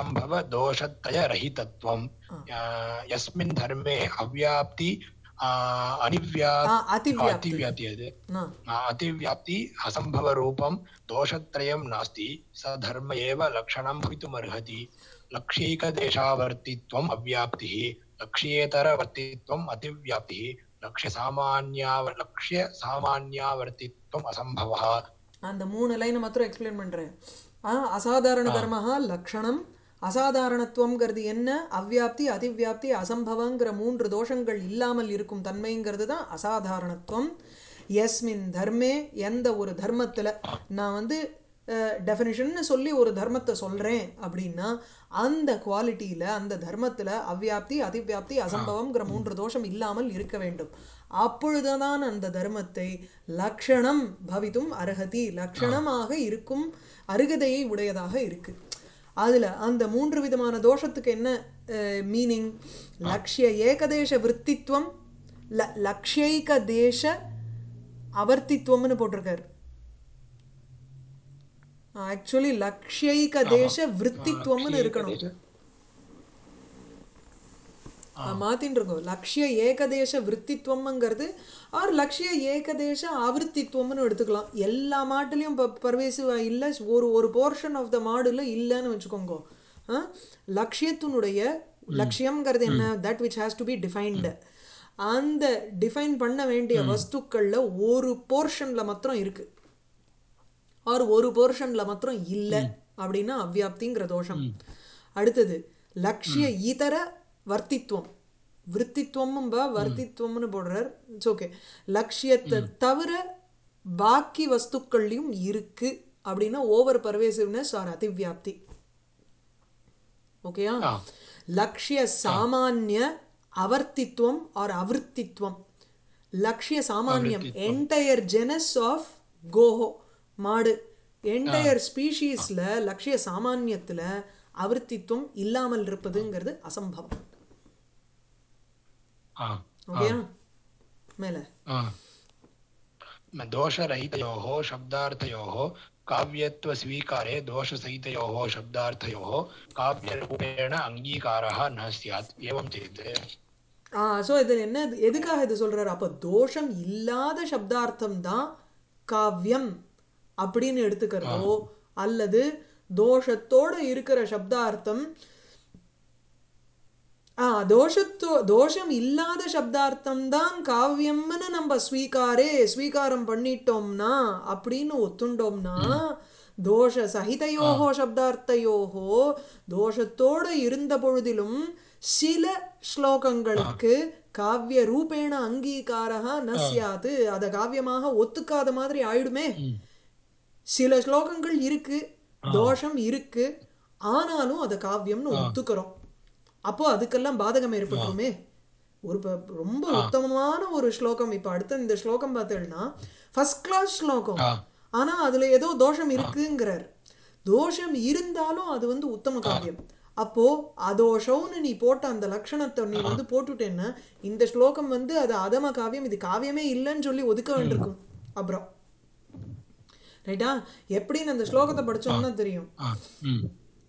असम्भवदोषत्रयरहितत्वं या- यस्मिन् धर्मे अव्याप्ति आ, अनिव्याप् ஆ, அதிவ்யாப்தி अतिव्याप्ति यद् ஆ, आ, अतिव्याप्ति असम्भवरूपं दोषत्रयं नास्ति स धर्म एव लक्षणं भवितुमर्हति लक्ष्यैकदेशावर्तित्वम् अव्याप्तिः लक्ष्येतरवर्तित्वम् अतिव्याप्तिः लक्ष्यसामान्याव लक्ष्यसामान्यावर्तित्वम् असम्भवः அந்த மூணு லைனை மாத்திரம் எக்ஸ்பிளைன் பண்றேன் ஆ அசாதாரண தர்மஹா லக்ஷணம் அசாதாரணத்துவம்ங்கிறது என்ன அவ்வியாப்தி அதிவியாப்தி அசம்பவங்கிற மூன்று தோஷங்கள் இல்லாமல் இருக்கும் தன்மைங்கிறது தான் அசாதாரணத்துவம் எஸ்மின் தர்மே எந்த ஒரு தர்மத்துல நான் வந்து டெஃபினிஷன்னு சொல்லி ஒரு தர்மத்தை சொல்றேன் அப்படின்னா அந்த குவாலிட்டியில அந்த தர்மத்துல அவ்வியாப்தி அதிவியாப்தி அசம்பவம்ங்கிற மூன்று தோஷம் இல்லாமல் இருக்க வேண்டும் அப்பொழுதுதான் அந்த தர்மத்தை லக்ஷணம் பவித்தும் அருகதி லக்ஷணமாக இருக்கும் அருகதையை உடையதாக இருக்கு அதுல அந்த மூன்று விதமான தோஷத்துக்கு என்ன மீனிங் லக்ஷ்ய ஏகதேச விற்த்தித்வம் ல லக்ஷ்யைக தேச அவர்த்தித்வம்னு போட்டிருக்காரு ஆக்சுவலி லக்ஷ்யைக தேச விற்த்தித்வம்னு இருக்கணும் மாத்தின்னு இருக்கோம் லக்ஷ்ய ஏகதேச விற்த்தித்வம்ங்கிறது ஆர் லக்ஷ்ய ஏகதேச ஆவர்த்தித்வம்னு எடுத்துக்கலாம் எல்லா மாட்டுலேயும் இப்போ பர்வேசிவா இல்லை ஒரு ஒரு போர்ஷன் ஆஃப் த மாடுல இல்லைன்னு வச்சுக்கோங்க ஆ? லக்ஷ்யத்தினுடைய லக்ஷ்யம்ங்கிறது என்ன that which has to be defined அந்த டிஃபைன் பண்ண வேண்டிய வஸ்துக்கள்ல ஒரு போர்ஷன்ல மாத்திரம் இருக்கு ஆர் ஒரு போர்ஷன்ல மாத்திரம் இல்லை அப்படின்னா அவ்வியாப்திங்கிற தோஷம் அடுத்தது லக்ஷ்ய இதர வர்த்தித்வம் விற்த்தித்வமும் பா வர்த்தித்வம்னு போடுறார் இட்ஸ் ஓகே லக்ஷ்யத்தை தவிர பாக்கி வஸ்துக்கள்லையும் இருக்கு அப்படின்னா ஓவர் பர்வேசிவ்னஸ் ஆர் அதிவியாப்தி ஓகேயா ஆ. லக்ஷ்ய சாமானிய அவர்த்தித்வம் ஆர் அவர்த்தித்வம் லக்ஷ்ய சாமானியம் என்டையர் ஜெனஸ் ஆஃப் கோஹோ மாடு என்டையர் ஸ்பீஷீஸ்ல லக்ஷ்ய சாமானியத்துல அவர்த்தித்வம் இல்லாமல் இருப்பதுங்கிறது அசம்பவம் आ, ஓகேயா மேல आ. दोषरहितयोः शब्दार्थयोः काव्यत्वस्वीकारे दोषसहितयोः शब्दार्थयोः काव्यरूपेण अङ्गीकारः न स्यात् एवं चेत् ஆ ஸோ இது என்ன எதுக்காக இது சொல்றாரு அப்போ தோஷம் இல்லாத சப்தார்த்தம் தான் காவ்யம் அப்படின்னு எடுத்துக்கிறதோ அல்லது தோஷத்தோட இருக்கிற சப்தார்த்தம் ஆ தோஷத்தோ தோஷம் இல்லாத சப்தார்த்தம் தான் காவியம்னு நம்ம ஸ்வீகாரே ஸ்வீகாரம் பண்ணிட்டோம்னா அப்படின்னு ஒத்துண்டோம்னா தோஷ சகிதையோகோ சப்தார்த்தையோகோ தோஷத்தோட இருந்த பொழுதிலும் சில ஸ்லோகங்களுக்கு காவிய ரூபேண அங்கீகாரா ந சியாது அதை காவியமாக ஒத்துக்காத மாதிரி ஆயிடுமே சில ஸ்லோகங்கள் இருக்கு தோஷம் இருக்கு ஆனாலும் அதை காவியம்னு ஒத்துக்கிறோம் அப்போ அதுக்கெல்லாம் பாதகம் ஏற்பட்டுருமே ஒரு ப- ரொம்ப உத்தமமான ஒரு ஸ்லோகம் இப்ப அடுத்த இந்த ஸ்லோகம் பார்த்தேன்னா ஃபர்ஸ்ட் கிளாஸ் ஸ்லோகம் ஆ. ஆனா அதுல ஏதோ தோஷம் இருக்குங்கிறார் தோஷம் இருந்தாலும் அது வந்து உத்தம காவியம் அப்போ அதோஷம்னு நீ போட்ட அந்த லட்சணத்தை நீ வந்து போட்டுட்டேன்னா இந்த ஸ்லோகம் வந்து அது அதம காவியம் இது காவியமே இல்லைன்னு சொல்லி ஒதுக்க வேண்டியிருக்கும் அப்புறம் ரைட்டா எப்படின்னு அந்த ஸ்லோகத்தை படிச்சோம்னா தெரியும் आ, हम्म,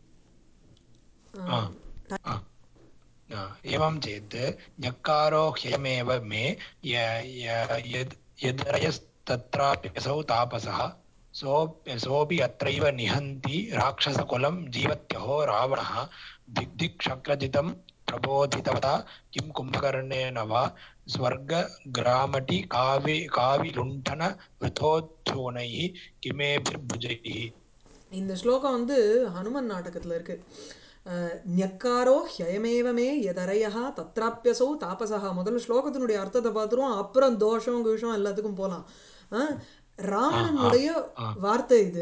आ, आ, आ, एवं चेत् ञकारो ह्ययमेव मे य- य- यद् यदरयस्तत्राप्यसौ तापसः सोऽप्य सोऽपि अत्रैव निहन्ति राक्षसकुलं जीवत्यहो रावणः दिग्दिक्शक्रजितं प्रबोधितवता किं कुम्भकर्णेन वा स्वर्गग्रामटि कावि काविलुण्ठन वृथोच्छूनैः किमेभिर्भुजैः இந்த ஸ்லோகம் வந்து ஹனுமன் நாடகத்தில் இருக்கு அஹ், ஞக்காரோ ஹயமேவமே எதரையா தத்ராப்பியசோ தாபசா முதல்ல ஸ்லோகத்தினுடைய அர்த்தத்தை பார்த்துருவோம் அப்புறம் தோஷம் கீஷம் எல்லாத்துக்கும் போகலாம் அஹ், ராவணனுடைய வார்த்தை இது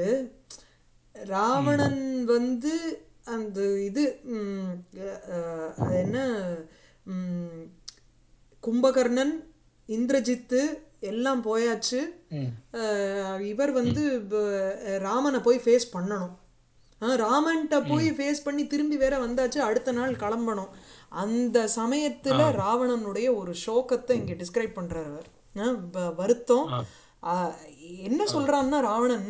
ராவணன் வந்து அந்த இது ம், அஹ், அது என்ன ம், கும்பகர்ணன் இந்திரஜித்து எல்லாம் போயாச்சு அஹ், இவர் வந்து ப- ராமனை போய் ஃபேஸ் பண்ணணும் ஆ, ராமன்ட்ட போய் ஃபேஸ் பண்ணி திரும்பி வேற வந்தாச்சு அடுத்த நாள் கிளம்பணும் அந்த சமயத்துல ராவணனுடைய ஒரு சோகத்தை இங்க டிஸ்கிரைப் பண்றாரு அவர் ஆ, வ- வருத்தம் ஆ, என்ன சொல்றான்னா ராவணன்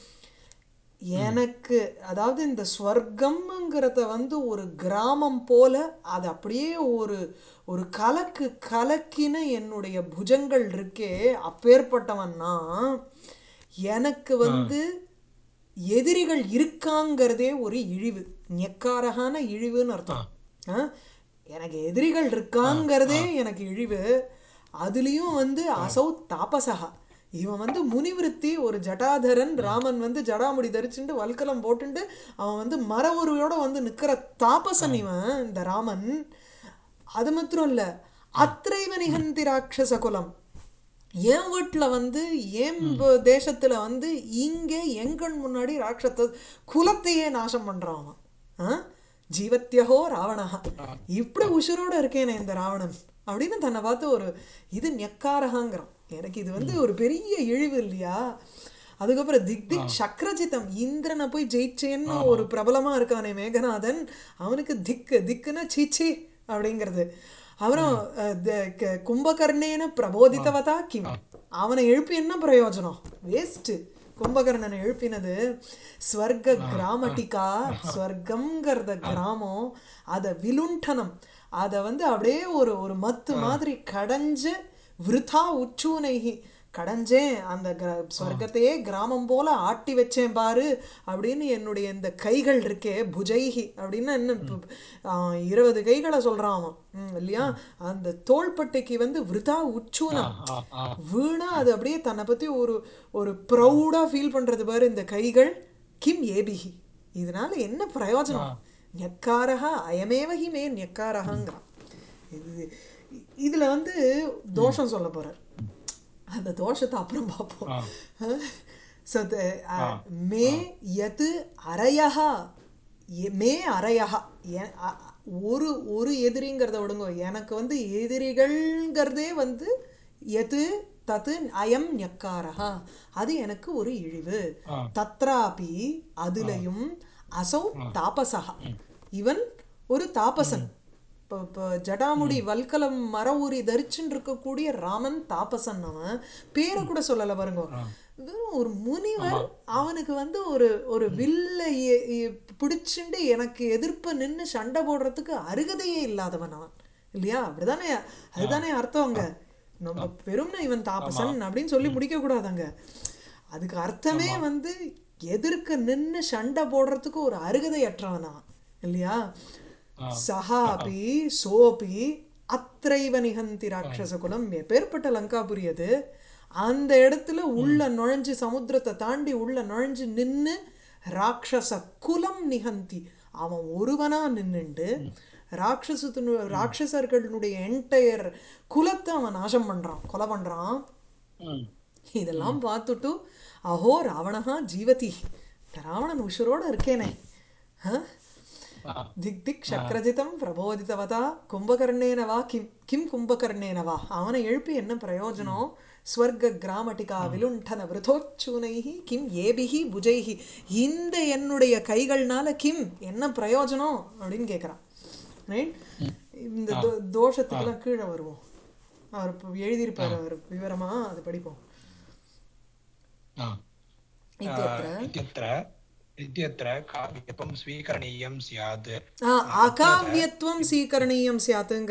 எனக்கு அதாவது இந்த ஸ்வர்க்கம்ங்கிறத வந்து ஒரு கிராமம் போல அது அப்படியே ஒரு ஒரு கலக்கு கலக்கின என்னுடைய புஜங்கள் இருக்கே அப்பேற்பட்டவன்னா எனக்கு வந்து எதிரிகள் இருக்காங்கிறதே ஒரு இழிவு நெக்காரகான இழிவுன்னு அர்த்தம் ஆ? எனக்கு எதிரிகள் இருக்காங்கிறதே எனக்கு இழிவு அதுலேயும் வந்து அசௌ தாபசகா இவன் வந்து முனிவிருத்தி ஒரு ஜட்டாதரன் ராமன் வந்து ஜடாமுடி தரிச்சுட்டு வல்கலம் போட்டுண்டு அவன் வந்து மர உருவோட வந்து நிக்கிற தாபசன் இவன் இந்த ராமன் அது மாத்திரம் இல்ல அத்ரைவ நிகந்தி ராட்சச குலம் என் வீட்டில் வந்து என் ப- தேசத்துல வந்து இங்கே எங்கண் முன்னாடி ராட்சத குலத்தையே நாசம் பண்றான் அவன் ஆ? ஜீவத்யஹோ ராவணஹா இப்படி உசுரோட இருக்கேனே இந்த ராவணன் அப்படின்னு தன்னை பார்த்து ஒரு இது நெக்காரகாங்கிறான் எனக்கு இது வந்து ஒரு பெரிய இழிவு இல்லையா அதுக்கப்புறம் திக் திக் சக்கரஜிதம் இந்திரனை போய் ஜெயிச்சேன்னு ஒரு பிரபலமா இருக்கானே மேகநாதன் அவனுக்கு திக்கு திக்குன்னா சீச்சி அப்படிங்கிறது அப்புறம் அஹ், த- க- கும்பகர்ணேன பிரபோதித்தவதா கிம் அவனை எழுப்பி என்ன பிரயோஜனம் வேஸ்ட் கும்பகர்ணனை எழுப்பினது ஸ்வர்க கிராமட்டிகா ஸ்வர்க்கம்ங்கிறத கிராமம் அதை விலுண்டனம் அதை வந்து அப்படியே ஒரு ஒரு மத்து மாதிரி கடைஞ்சு விருதா உச்சூனைகி கடைஞ்சேன் அந்த கிர ஸ்வர்க்கத்தையே கிராமம் போல ஆட்டி வச்சேன் பாரு அப்படின்னு என்னுடைய இந்த கைகள் இருக்கே புஜைகி அப்படின்னா என்ன இப்ப, ஆ, இருபது கைகளை சொல்றான் அவன் ம், இல்லையா அந்த தோள்பட்டைக்கு வந்து விருதா உச்சூனம் வீணா அது அப்படியே தன்னை பத்தி ஒரு ஒரு ப்ரௌடா ஃபீல் பண்றது பாரு இந்த கைகள் கிம் ஏபிஹி இதனால என்ன பிரயோஜனம் நெக்காரகா அயமேவஹி மே நெக்காரகாங்கிறான் இது இதுல வந்து தோஷம் சொல்ல போறார் அந்த தோஷத்தை அப்புறம் பார்ப்போம் ஸோ மே யத் அரயஹா எ- மே அரயஹா எ- அ- ஒரு ஒரு எதிரிங்கிறத விடுங்க எனக்கு வந்து எதிரிகள்ங்கிறதே வந்து எது தத்து அயம் ஞக்காரஹா அது எனக்கு ஒரு இழிவு தத்ராபி அதுலயும் அசௌ தாபசஹா இவன் ஒரு தாபசன் இப்போ இப்போ ஜடாமுடி வல்கலம் மர ஊறி தரிச்சுன்னு இருக்கக்கூடிய ராமன் தாபசன் அவன் பேரை கூட சொல்லலை பாருங்க வெறும் ஒரு முனிவர் அவனுக்கு வந்து ஒரு ஒரு வில்லை எ- எ- பிடிச்சுண்டு எனக்கு எதிர்ப்பு நின்னு சண்டை போடுறதுக்கு அருகதையே இல்லாதவன் அவன் இல்லையா அப்படிதானே அதுதானே அர்த்தம் அங்க நம்ம பெரும்னா இவன் தாபசன் அப்படின்னு சொல்லி முடிக்க கூடாதாங்க அதுக்கு அர்த்தமே வந்து எதிர்க்க நின்னு சண்டை போடுறதுக்கு ஒரு அருகதையற்றவன் அவன் இல்லையா சஹாபி சோபி அத்ரைவ நிகந்தி ராட்சச குலம் எப்பேற்பட்ட லங்காபுரி அது அந்த இடத்துல உள்ள நுழைஞ்சு சமுத்திரத்தை தாண்டி உள்ள நுழைஞ்சு நின்னு ராட்சச குலம் நிகந்தி அவன் ஒருவனா நின்னுண்டு ராட்சசத்தினு ராட்சசர்களுடைய என்டையர் குலத்தை அவன் நாசம் பண்றான் கொலை பண்றான் இதெல்லாம் பார்த்துட்டு அஹோ ராவணஹா ஜீவதி இந்த ராவணன் உஷரோட இருக்கேனே ஆ? திக் திக் சக்கரஜிதம் பிரபோதித்தவதா கும்பகர்ணேன வா கிம் கிம் கும்பகர்ணேன வா அவனை எழுப்பி என்ன பிரயோஜனம் ஸ்வர்க கிராமட்டிகா விலுண்டன விருதோச்சூனைஹி கிம் ஏபிஹி புஜைஹி இந்த என்னுடைய கைகள்னால கிம் என்ன பிரயோஜனம் அப்படின்னு கேட்குறான் ரைட் இந்த தோ- தோஷத்துக்கெல்லாம் கீழே வருவோம் அவர் இப்போ எழுதியிருப்பார் அவர் விவரமா அது படிப்போம் இत्यत्र इत्यत्र इत्यत्र काव्यत्वं स्वीकरणीयं स्यात् ஆ, அகாவியத்துவம் சீக்கரணீயம் சியாத்துங்கிறார்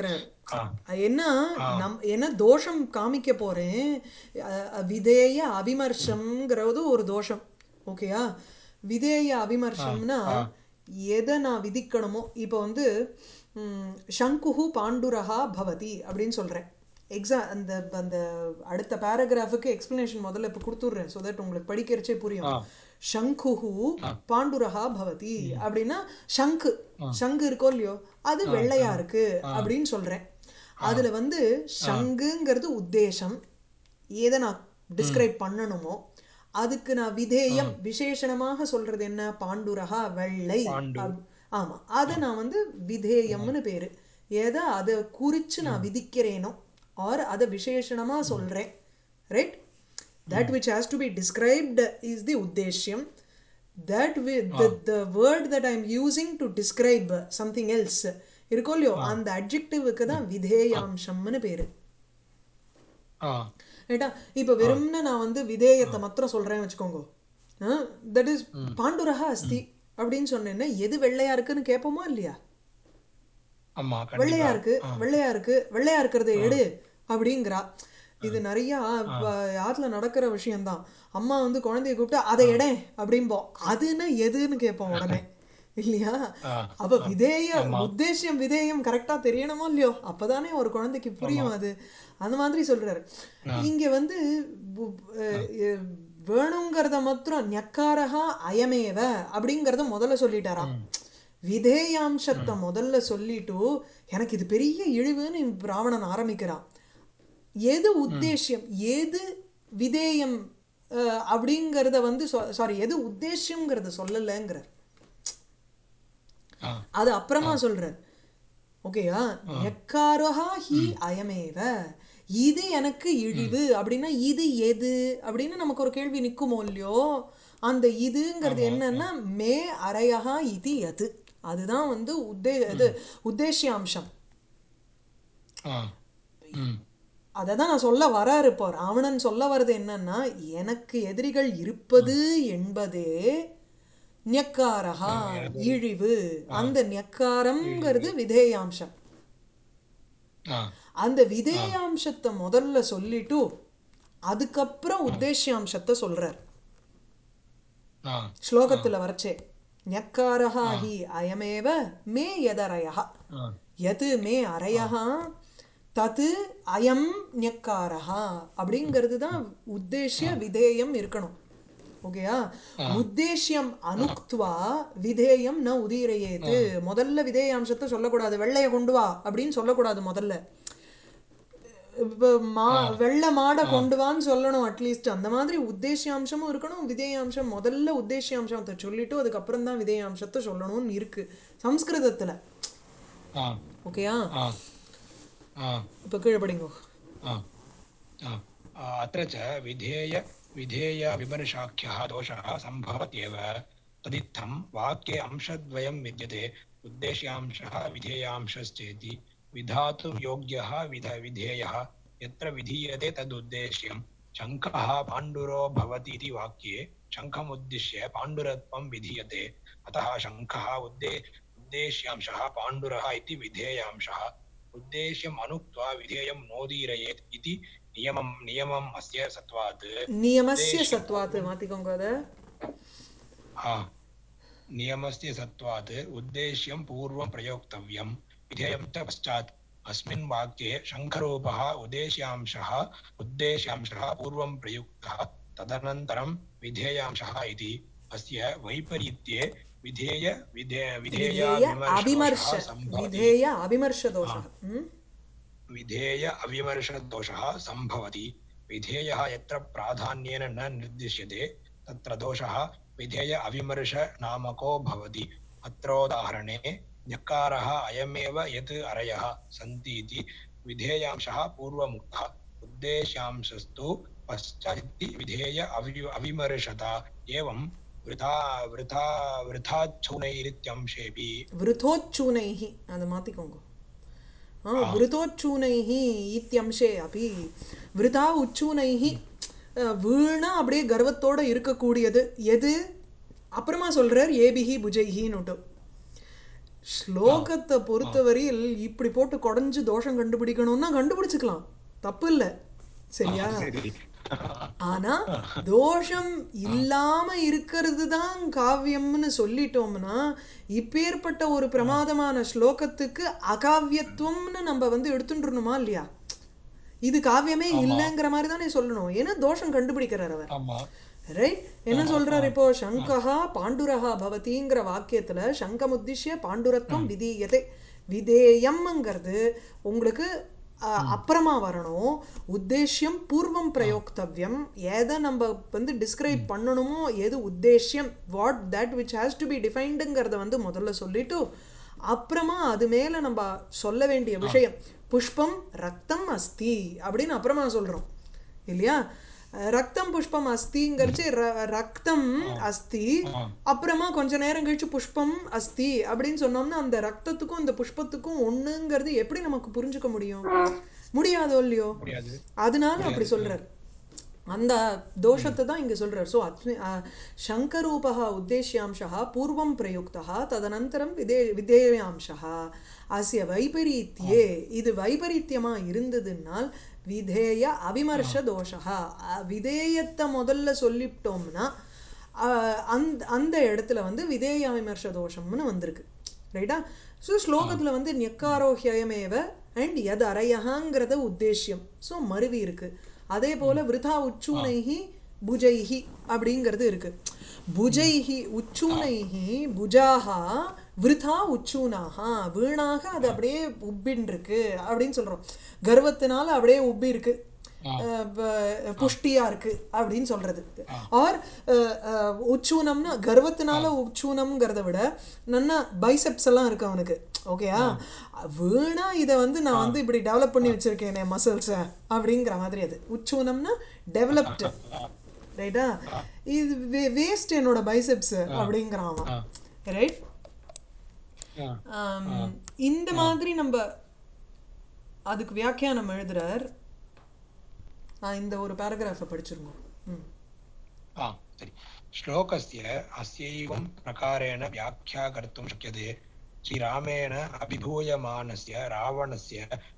ஆ என்ன நம் என்ன தோஷம் காமிக்க போறேன் அ- அ- விதேய அபிமர்ஷம்ங்கிறது ஒரு தோஷம் ஓகேயா விதேய அபிமர்ஷம்னா எதை நான் விதிக்கணுமோ இப்போ வந்து ம், சங்குஹு பாண்டுரஹா பவதி அப்படின்னு சொல்றேன் எக்ஸா அந்த அந்த அடுத்த பேராகிராஃபுக்கு எக்ஸ்பிளனேஷன் முதல்ல இப்போ கொடுத்துட்றேன் ஸோ தட் உங்களுக்கு படிக்கிறச்சே புரியும் சங்குஹு பாண்டுரஹா பவதி அப்படின்னா சங்கு சங்கு இருக்கோ இல்லையோ அது வெள்ளையா இருக்கு அப்படின்னு சொல்றேன் அதுல வந்து சங்குங்கிறது உத்தேசம் எதை நான் டிஸ்கிரைப் பண்ணணுமோ அதுக்கு நான் விதேயம் விசேஷணமாக சொல்றது என்ன பாண்டுரகா வெள்ளை அப்- ஆமா அதை நான் வந்து விதேயம்னு பேரு எதை அதை குறிச்சு நான் விதிக்கிறேனோ ஆர் அதை விசேஷணமா சொல்றேன் right that which has to be described is the uddeshyam that with the, the word that i'm using to describe something else இருக்கோ இல்லையோ அந்த அட்ஜெக்டிவ்க்கு தான் விதேயாம்சம்னு பேரு ஆ ரைட்டா இப்போ வெறும்னு நான் வந்து விதேயத்தை மாத்திரம் சொல்றேன்னு வச்சுக்கோங்க தட் இஸ் பாண்டுரகா அஸ்தி அப்படின்னு சொன்னேன்னா எது வெள்ளையா இருக்குன்னு கேட்போமா இல்லையா ஆமா வெள்ளையா கண்டிப்பா இருக்கு வெள்ளையா இருக்கு வெள்ளையா இருக்கிறத எடு அப்படிங்கிறா இது நிறைய இப்ப ஆத்துல நடக்கிற விஷயம்தான் அம்மா வந்து குழந்தைய கூப்பிட்டு அதை எடே அப்படிம்போம் அதுன்னா எதுன்னு கேட்போம் உடனே இல்லையா ஆ அப்ப விதேய உத்தேசியம் விதேயம் கரெக்டா தெரியணுமோ இல்லையோ அப்பதானே ஒரு குழந்தைக்கு புரியும் அது அந்த மாதிரி சொல்றாரு இங்க வந்து பு- அஹ் அஹ் வேணுங்கிறத மாத்திரம் ஞக்காரகா அயமேவ அப்படிங்கறத முதல்ல சொல்லிட்டாராம் விதேயாம்சத்தை முதல்ல சொல்லிட்டு எனக்கு இது பெரிய இழிவுன்னு ராவணன் ஆரம்பிக்கிறான் எது உத்தேசியம் எது விதேயம் அஹ், அப்படிங்கறத வந்து சாரி எது உத்தேசியம்ங்கிறத சொல்லலைங்கிறார் ஆ அது அப்புறமா சொல்றார் ஓகேயா எக்காரஹா ஹி அயமேவ இது எனக்கு இழிவு அப்படின்னா இது எது அப்படின்னு நமக்கு ஒரு கேள்வி நிக்குமோ இல்லையோ அந்த இதுங்கிறது என்னன்னா மே அரையஹா இது எது அதுதான் வந்து உத்தே இது உத்தேசியாம்சம் ஆ ம் அதை தான் நான் சொல்ல வராரு இப்போ ராவணன் சொல்ல வர்றது என்னன்னா எனக்கு எதிரிகள் இருப்பது என்பதே ஞக்காரஹா இழிவு அந்த ஞக்காரம்ங்கிறது விதேயாம்சம் ஆ அந்த விதேயாம்சத்தை முதல்ல சொல்லிட்டு அதுக்கப்புறம் உத்தேசியாம்சத்தை சொல்றார் ஆ ஸ்லோகத்துல வரச்சே ஞக்காரஹா ஹி அயமேவ மே எதரயः ஆ எது மே அரையஹா தது அயம் ஞக்காரஹா அப்படிங்கிறது தான் உத்தேசிய விதேயம் இருக்கணும் ஓகேயா உத்தேசியம் அனுக்துவா விதேயம் ந உதீரையேத்து முதல்ல விதேயாம்சத்தை சொல்லக்கூடாது வெள்ளைய கொண்டு வா அப்படின்னு சொல்லக்கூடாது முதல்ல இப்ப மா வெள்ளை மாடை கொண்டு வான்னு சொல்லணும் அட்லீஸ்ட் அந்த மாதிரி உத்தேசியாம்சமும் இருக்கணும் விதேயாம்சம் முதல்ல உத்தேசியாம்சத்தை சொல்லிட்டு அதுக்கப்புறம் தான் விதேயாம்சத்தை சொல்லணும்னு இருக்கு சம்ஸ்கிருதத்துல ஆ ஓகேயா ஆ ஆ இப்ப கீழே படிங்கோ आ, आ, आ, अत्र च विधेय विधेयविमर्शाख्यः दोषः सम्भवत्येव तदित्थं वाक्ये अंशद्वयं विद्यते उद्देश्यांशः विधेयांशश्चेति विधातुं योग्यः विध विधेयः यत्र विधीयते तदुद्देश्यं शङ्खः पाण्डुरो भवति इति वाक्ये शङ्खमुद्दिश्य पाण्डुरत्वं विधीयते अतः शङ्खः उद्दे उद्देश्यांशः पाण्डुरः इति विधेयांशः उद्देश्यम् अनुक्त्वा विधेयं नोदीरयेत् इति नियमं नियमम् अस्य सत्त्वात् நியமஸ்ய उद्देश्यं சத்வாத்து மாத்திக்கோங்க அதை हा नियमस्य सत्त्वात् उद्देश्यं पूर्वं प्रयोक्तव्यं विधेयं च पश्चात् अस्मिन् वाक्ये शङ्खरूपः उद्देश्यांशः उद्देश्यांशः पूर्वं प्रयुक्तः तदनन्तरं विधेयांशः इति अस्य वैपरीत्ये विधेय विधे விதேய विधेयाविमर्शदोषः அபிமர்ஷ सम्भवति விதேய அபிமர்ஷ தோஷம் ம்? विधेय अविमर्शदोषः सम्भवति विधेयः यत्र प्राधान्येन न निर्दिश्यते तत्र दोषः विधेय अविमर्शनामको भवति अत्रोदाहरणे ञकारः अयमेव यत् अरयः सन्ति इति विधेयांशः पूर्वमुक्तः उद्देश्यांशस्तु पश्चादिति विधेय अवि अविमर्शता एवं वृथा वृथा वृथाच्छूनैरित्यंशेऽपि விருத்தோச்சூனைஹி அதை மாத்திக்கோங்க ஆ விருத்தோச்சூனைஹி இத்தியம்சே அபி விருதா உச்சூனைஹி அஹ், வீணா அப்படியே கர்வத்தோட இருக்கக்கூடியது எது அப்புறமா சொல்றார் ஏபிஹி புஜைஹின்னுட்டு ஸ்லோகத்தை பொறுத்தவரையில் இப்படி போட்டு குடஞ்சு தோஷம் கண்டுபிடிக்கணும்னா கண்டுபிடிச்சுக்கலாம் தப்பு இல்லை சரியா சரி ஆனா தோஷம் இல்லாம இருக்கிறது தான் காவியம்னு சொல்லிட்டோம்னா இப்பேற்பட்ட ஒரு பிரமாதமான ஸ்லோகத்துக்கு அகாவியத்துவம்னு நம்ம வந்து எடுத்துட்டுருணுமா இல்லையா இது காவியமே இல்லைங்கிற மாதிரி தானே சொல்லணும் ஏன்னா தோஷம் கண்டுபிடிக்கிறார் அவர் ஆமா ரைட் என்ன சொல்றாரு இப்போ சங்கஹா பாண்டுரஹா பவதிங்கிற வாக்கியத்துல சங்கமுத்திஷ்ய பாண்டுரத்துவம் விதீயதே விதேயம்ங்கிறது உங்களுக்கு அஹ், அப்புறமா வரணும் உத்தேஷ்யம் பூர்வம் பிரயோக்தவ்யம் எதை நம்ம வந்து டிஸ்கிரைப் பண்ணணுமோ எது உத்தேஷ்யம் what that which has to be டிஃபைன்டுங்கிறத வந்து முதல்ல சொல்லிட்டு அப்புறமா அது மேல நம்ம சொல்ல வேண்டிய விஷயம் புஷ்பம் ரத்தம் அஸ்தி அப்படின்னு அப்புறமா சொல்றோம் இல்லையா அஹ் ரக்தம் புஷ்பம் அஸ்திங்கிறச்சு ர- ரக்தம் அஸ்தி அப்புறமா கொஞ்ச நேரம் கழிச்சு புஷ்பம் அஸ்தி அப்படின்னு சொன்னோம்னா அந்த ரக்தத்துக்கும் இந்த புஷ்பத்துக்கும் ஒண்ணுங்கிறது எப்படி நமக்கு புரிஞ்சுக்க முடியும் முடியாதோ இல்லையோ முடியாது அதனால அப்படி சொல்றார் அந்த தோஷத்தை தான் இங்க சொல்றார் ஸோ அத்மி சங்கரூபः உத்தேஷ்யாம்சः பூர்வம் பிரயுக்தः ததனந்தரம் விதே விதேயாம்சः அஸ்ய வைபரீத்தியே இது வைபரீத்தியமா இருந்ததுனால் விதேய அவிமர்ஷ தோஷா விதேயத்தை முதல்ல சொல்லிட்டோம்னா அஹ், அந்த அந்த இடத்துல வந்து விதேய அவிமர்ஷ தோஷம்னு வந்திருக்கு ரைட்டா ஸோ ஸ்லோகத்தில் வந்து நெக்காரோ ஹயமேவ அண்ட் எது அரையகாங்கிறத உத்தேஷ்யம் ஸோ மருவி இருக்கு அதே போல விருதா உச்சூனைஹி புஜைஹி அப்படிங்கிறது இருக்கு புஜைஹி உச்சூனைஹி புஜாஹா விருதா உச்சூனாஹா வீணாக அது அப்படியே உப்பின் இருக்கு அப்படின்னு சொல்றோம் கர்வத்தினால அப்படியே உப்பி இருக்கு அஹ் ப- புஷ்டியா இருக்கு அப்படின்னு சொல்றது ஆர் உச்சூனம்னா கர்வத்தினால உச்சூனம்ங்கிறத விட நன்னா பைசெப்ஸ் எல்லாம் இருக்கு அவனுக்கு ஓகேயா வீணா இதை வந்து நான் வந்து இப்படி டெவலப் பண்ணி வச்சிருக்கேன் என் மசில்ஸை அப்படிங்கிற மாதிரி அது உச்சூனம்னா டெவலப்டு ரைட்டா இது வேஸ்ட் என்னோட பைசெப்ஸ் அப்படிங்கிறான் அவன் ரைட் ஆ. இந்த மாதிரி நம்ம அதுக்கு வியாக்கியானம் எழுதுறார் ஆ, இந்த ஒரு பேராகிராஃபை படிச்சிருங்க ம் आ तर्हि श्लोकस्य अस्यैवं प्रकारेण व्याख्या कर्तुं शक्यते श्रीरामेण अभिभूयमानस्य रावणस्य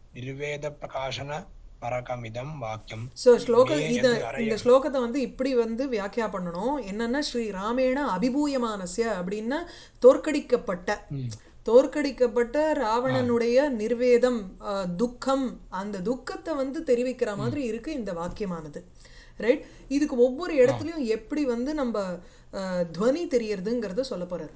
निर्वेदप्रकाशनपरकमिदं वाक्यं ஸோ ஸ்லோக मे இத यद् अरय இந்த ஸ்லோகத்தை வந்து இப்படி வந்து வியாக்கியா பண்ணணும் என்னன்னா ஸ்ரீ ராமேண அபிபூயமானஸ்ய அப்படின்னா தோற்கடிக்கப்பட்ட தோற்கடிக்கப்பட்ட ராவணனுடைய நிர்வேதம் அஹ், துக்கம் அந்த துக்கத்தை வந்து தெரிவிக்கிற மாதிரி இருக்கு இந்த வாக்கியமானது ரைட் இதுக்கு ஒவ்வொரு இடத்துலயும் எப்படி வந்து நம்ம அஹ், துவனி தெரியறதுங்கிறத சொல்ல போறாரு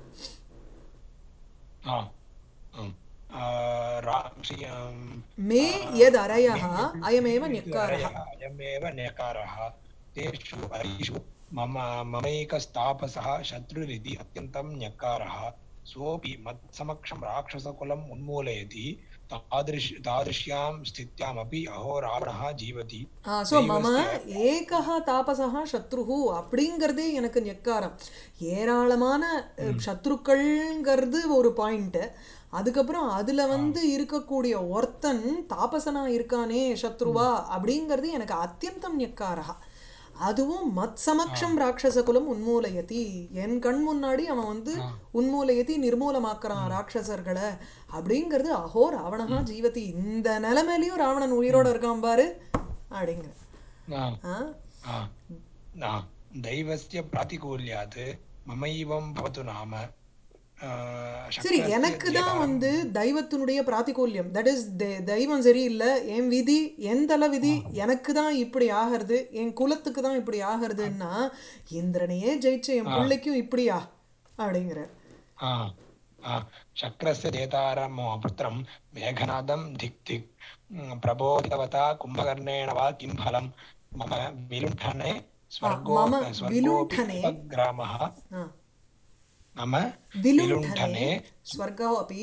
आ आम्। आ, रा- श्री आम्, மே எத் அரயः அயமேவ நெக்காரः अरयः अयमेव न्यकारः तेषु अरिषु मम ममैकस्तापसः शत्रुरिति अत्यन्तं न्यकारः सोऽपि मत्समक्षं राक्षसकुलम् उन्मूलयति तादृश तादृश्यां स्थित्यामपि अहो रावणः जीवति ஸோ மம ஏகா தாபசா சத்ருஹு அப்படிங்கிறதே எனக்கு நெக்காரம் ஏராளமான அஹ், சத்ருக்கள்ங்கிறது ஒரு பாயிண்ட்டு அதுக்கப்புறம் அதுல வந்து இருக்கக்கூடிய ஒருத்தன் தாபசனா இருக்கானே சத்ருவா அப்படிங்கிறது எனக்கு அத்தியந்தம் நெக்காரா அதுவும் மத் சமக்ஷம் ராட்சச குலம் உன்மூலயதி என் கண் முன்னாடி அவன் வந்து உன்மூலயதி நிர்மூலமாக்குறான் ராட்சசர்களை அப்படிங்கிறது அஹோ ராவணஹா ஜீவதி இந்த நிலைமையிலயும் ராவணன் உயிரோட இருக்கான் பாரு அப்படிங்கிற आ, ஆ? आ, आ, दैवस्य प्रातिकूल्यात् ममैवं भवतु नाम आ, சரி शक्तस्य எனக்கு தான் जेतारं வந்து தெய்வத்தினுடைய பிராத்திகூல்யம் தட் இஸ் தெய்வம் சரியில்லை என் விதி என் தலை விதி எனக்கு தான் இப்படி ஆகிறது என் குலத்துக்கு தான் இப்படி ஆகிறதுன்னா இந்திரனையே ஜெயிச்ச என் பிள்ளைக்கும் இப்படியா அப்படிங்கிற आ, आ, शक्रस्य जेतारं मम पुत्रं मेघनादं धिक् धिक् उम्, प्रबोधितवता कुम्भकर्णेन वा किं फलं मम विलुण्ठने स्वर्गो मम स्वर्गोऽपि विलुण्ठने उपग्रामः ஆ. मम விலுண்டனே विलुण्ठने ஸ்வர்கோ அப்பி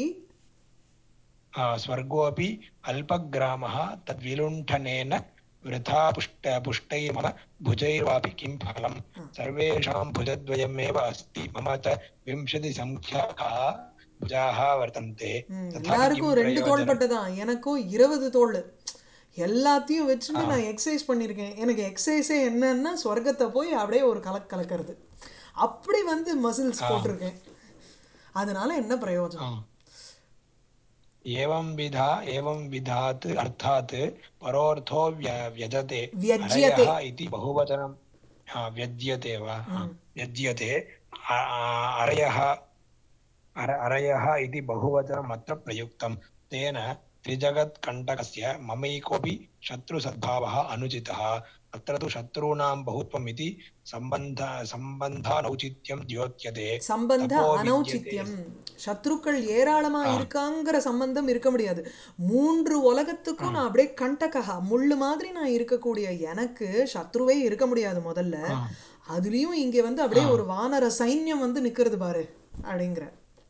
आ, स्वर्गोऽपि अल्पग्रामः तद्विलुण्ठनेन वृथा पुष्ट पुष्टैर्मम भुजैर्वापि किं फलं सर्वेषां भुजद्वयमेव अस्ति मम च विंशतिसङ्ख्याकाः भुजाः वर्तन्ते ம், तथापि किं எல்லாருக்கும் ரெண்டு प्रयोजनम् தோள்பட்டை தான் எனக்கும் இருபது தோள் எல்லாத்தையும் வச்சுட்டு நான் எக்ஸசைஸ் பண்ணியிருக்கேன் எனக்கு எக்ஸசைஸே என்னன்னா சொர்க்கத்தை போய் அப்படியே ஒரு கலக் கலக்கிறது அப்படி வந்து மசில்ஸ் போட்டிருக்கேன் அதனால என்ன பிரயோஜனம் ஆ. एवं विधा एवं विधात् अर्थात् परोर्थो व्य- व्यजते व्यज्यते हरयः इति बहुवचनं हा, व्यज्यते वा हा, व्यज्यते अ- अ- अरयः अर- अरयः इति बहुवचनमत्र प्रयुक्तं तेन त्रिजगत्कण्टकस्य ममैकोऽपि शत्रुसद्भावः अनुचितः अत्र तु शत्रूणां बहुत्वम् इति सम्बन्ध सम्बन्धानौचित्यं द्योत्यते சம்பந்த तपो विद्यते அனௌச்சித்யம் சத்ருக்கள் ஏராளமா ஆ. இருக்காங்கிற சம்பந்தம் இருக்க முடியாது மூன்று உலகத்துக்கும் நான் அப்படியே கண்டகா முள்ளு மாதிரி நான் இருக்கக்கூடிய எனக்கு சத்ருவே இருக்க முடியாது முதல்ல ஆ. அதுலயும் இங்க வந்து அப்படியே ஒரு வானர சைன்யம் வந்து நிக்கிறது பாரு அப்படிங்கிற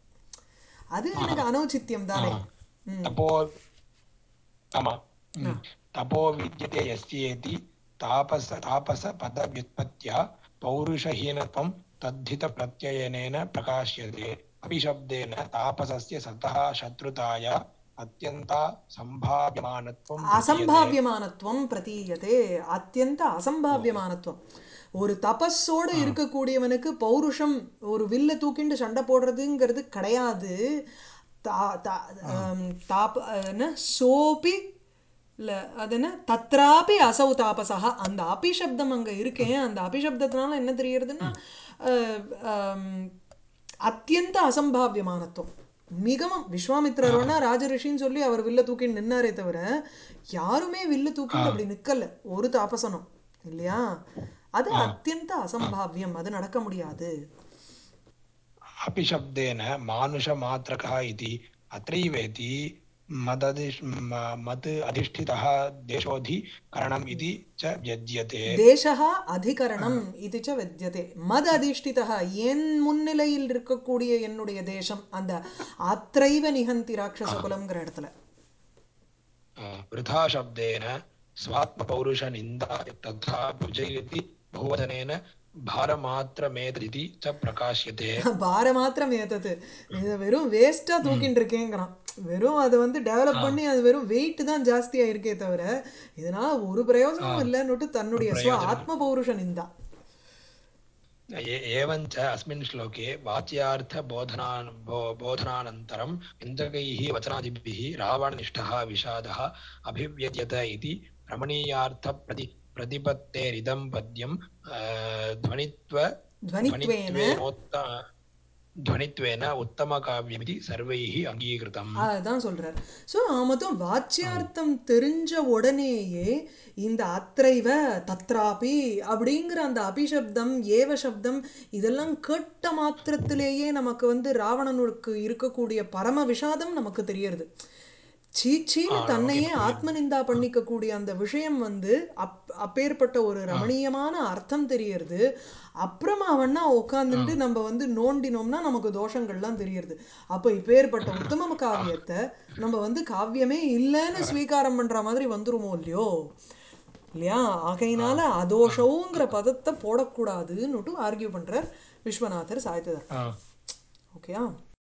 அது எனக்கு அனௌச்சித்யம் தானே ம். तपो आमा ம். तपो विद्यते यस्येति तापस तापसपदव्युत्पत्त्या पौरुषहीनत्वं तद्धितप्रत्ययनेन प्रकाश्यते अपिशब्देन तापसस्य सतः शत्रुताया अत्यन्ता सम्भाव्यमानत्वं प्रतीयते அசம்பாவியமானத்துவம் பிரதீயதே அத்தியந்த அசம்பாவியமானத்துவம் ஒரு தபஸோடு இருக்கக்கூடியவனுக்கு பௌருஷம் ஒரு வில்ல தூக்கிண்டு சண்டை போடுறதுங்கிறது கிடையாது தா- தா- ஆம், தாப என்ன சோபி இல்ல அது என்ன தத்ராபி அசௌ தாபசா அந்த அபிசப்தம் அங்க இருக்கேன் அந்த அபிசப்தத்தினால என்ன தெரியறதுன்னா அஹ், ஆம், அத்தியந்த அசம்பாவியமானத்துவம் மிகவும் விஸ்வாமித்திரர் வேணா ராஜரிஷின்னு சொல்லி அவர் வில்ல தூக்கி நின்னாரே தவிர யாருமே வில்ல தூக்கிட்டு அப்படி நிக்கல ஒரு தாபசனம் இல்லையா அது அத்தியந்த அசம்பாவியம் அது நடக்க முடியாது अपिशब्देन मानुषमात्रकः इति अत्रैवेति मदधिष् म- मत् अधिष्ठितः देशोऽधिकरणम् इति च व्यज्यते தேசா அதிகரணம் இது ச வித்தியதே மத அதிஷ்டிதா என் முன்னிலையில் இருக்கக்கூடிய என்னுடைய தேசம் அந்த அத்ரைவ நிகந்தி ராட்சச குலம்ங்கிற இடத்துல वृथा शब्देन स्वात्मपौरुषनिन्दा तथा भुजयति बहुवचनेन भारमात्रमेतदिति च प्रकाश्यते பார மாத்திரம் ஏத்தது இதை வெறும் வேஸ்டா தூக்கிட்டு இருக்கேங்கிறான் வெறும் அதை வந்து டெவலப் பண்ணி அது வெறும் வெயிட் தான் ஜாஸ்தியா இருக்கே தவிர இதனால ஒரு பிரயோஜனமும் இல்லைன்னுட்டு தன்னுடைய ஸ்வ ஆத்ம பௌருஷ நிந்தா ए- एवञ्च अस्मिन् श्लोके वाच्यार्थबोधना बो- बोधनानन्तरं व्यञ्जकैः वचनादिभिः रावणनिष्ठः विषादः अभिव्यज्यत इति रमणीयार्थप्रति प्रतिपत्तेरिदं पद्यं अ, ध्वनित्व துவனித்வேன ध्वनित्वेनोत्त ध्वनित्वेन उत्तमकाव्यमिति सर्वैः अङ्गीकृतम् அதுதான் சொல்றார் ஸோ மொத்தம் வாச்சியார்த்தம் தெரிஞ்ச உடனேயே இந்த அத்ரைவ தத்ராபி அப்படிங்கிற அந்த அபிசப்தம் ஏவ சப்தம் இதெல்லாம் கேட்ட மாத்திரத்திலேயே நமக்கு வந்து ராவணனுக்கு இருக்கக்கூடிய பரம விஷாதம் நமக்கு தெரியறது சீச்சீன்னு தன்னையே ஆத்மநிந்தா பண்ணிக்கக்கூடிய அந்த விஷயம் வந்து அப் அப்பேற்பட்ட ஒரு ரமணீயமான அர்த்தம் தெரியறது அப்புறமா வேணா உட்காந்துட்டு நம்ம வந்து நோண்டினோம்னா நமக்கு தோஷங்கள்லாம் தெரியறது அப்போ இப்பேற்பட்ட உத்தம காவியத்தை நம்ம வந்து காவியமே இல்லைன்னு ஸ்வீகாரம் பண்ற மாதிரி வந்துருமோ இல்லையோ இல்லையா ஆகையினால அதோஷவுங்கிற பதத்தை போடக்கூடாதுன்னுட்டு ஆர்கியூ பண்றார் விஸ்வநாதர் சாய்த்ததர் ஆ ஓகேயா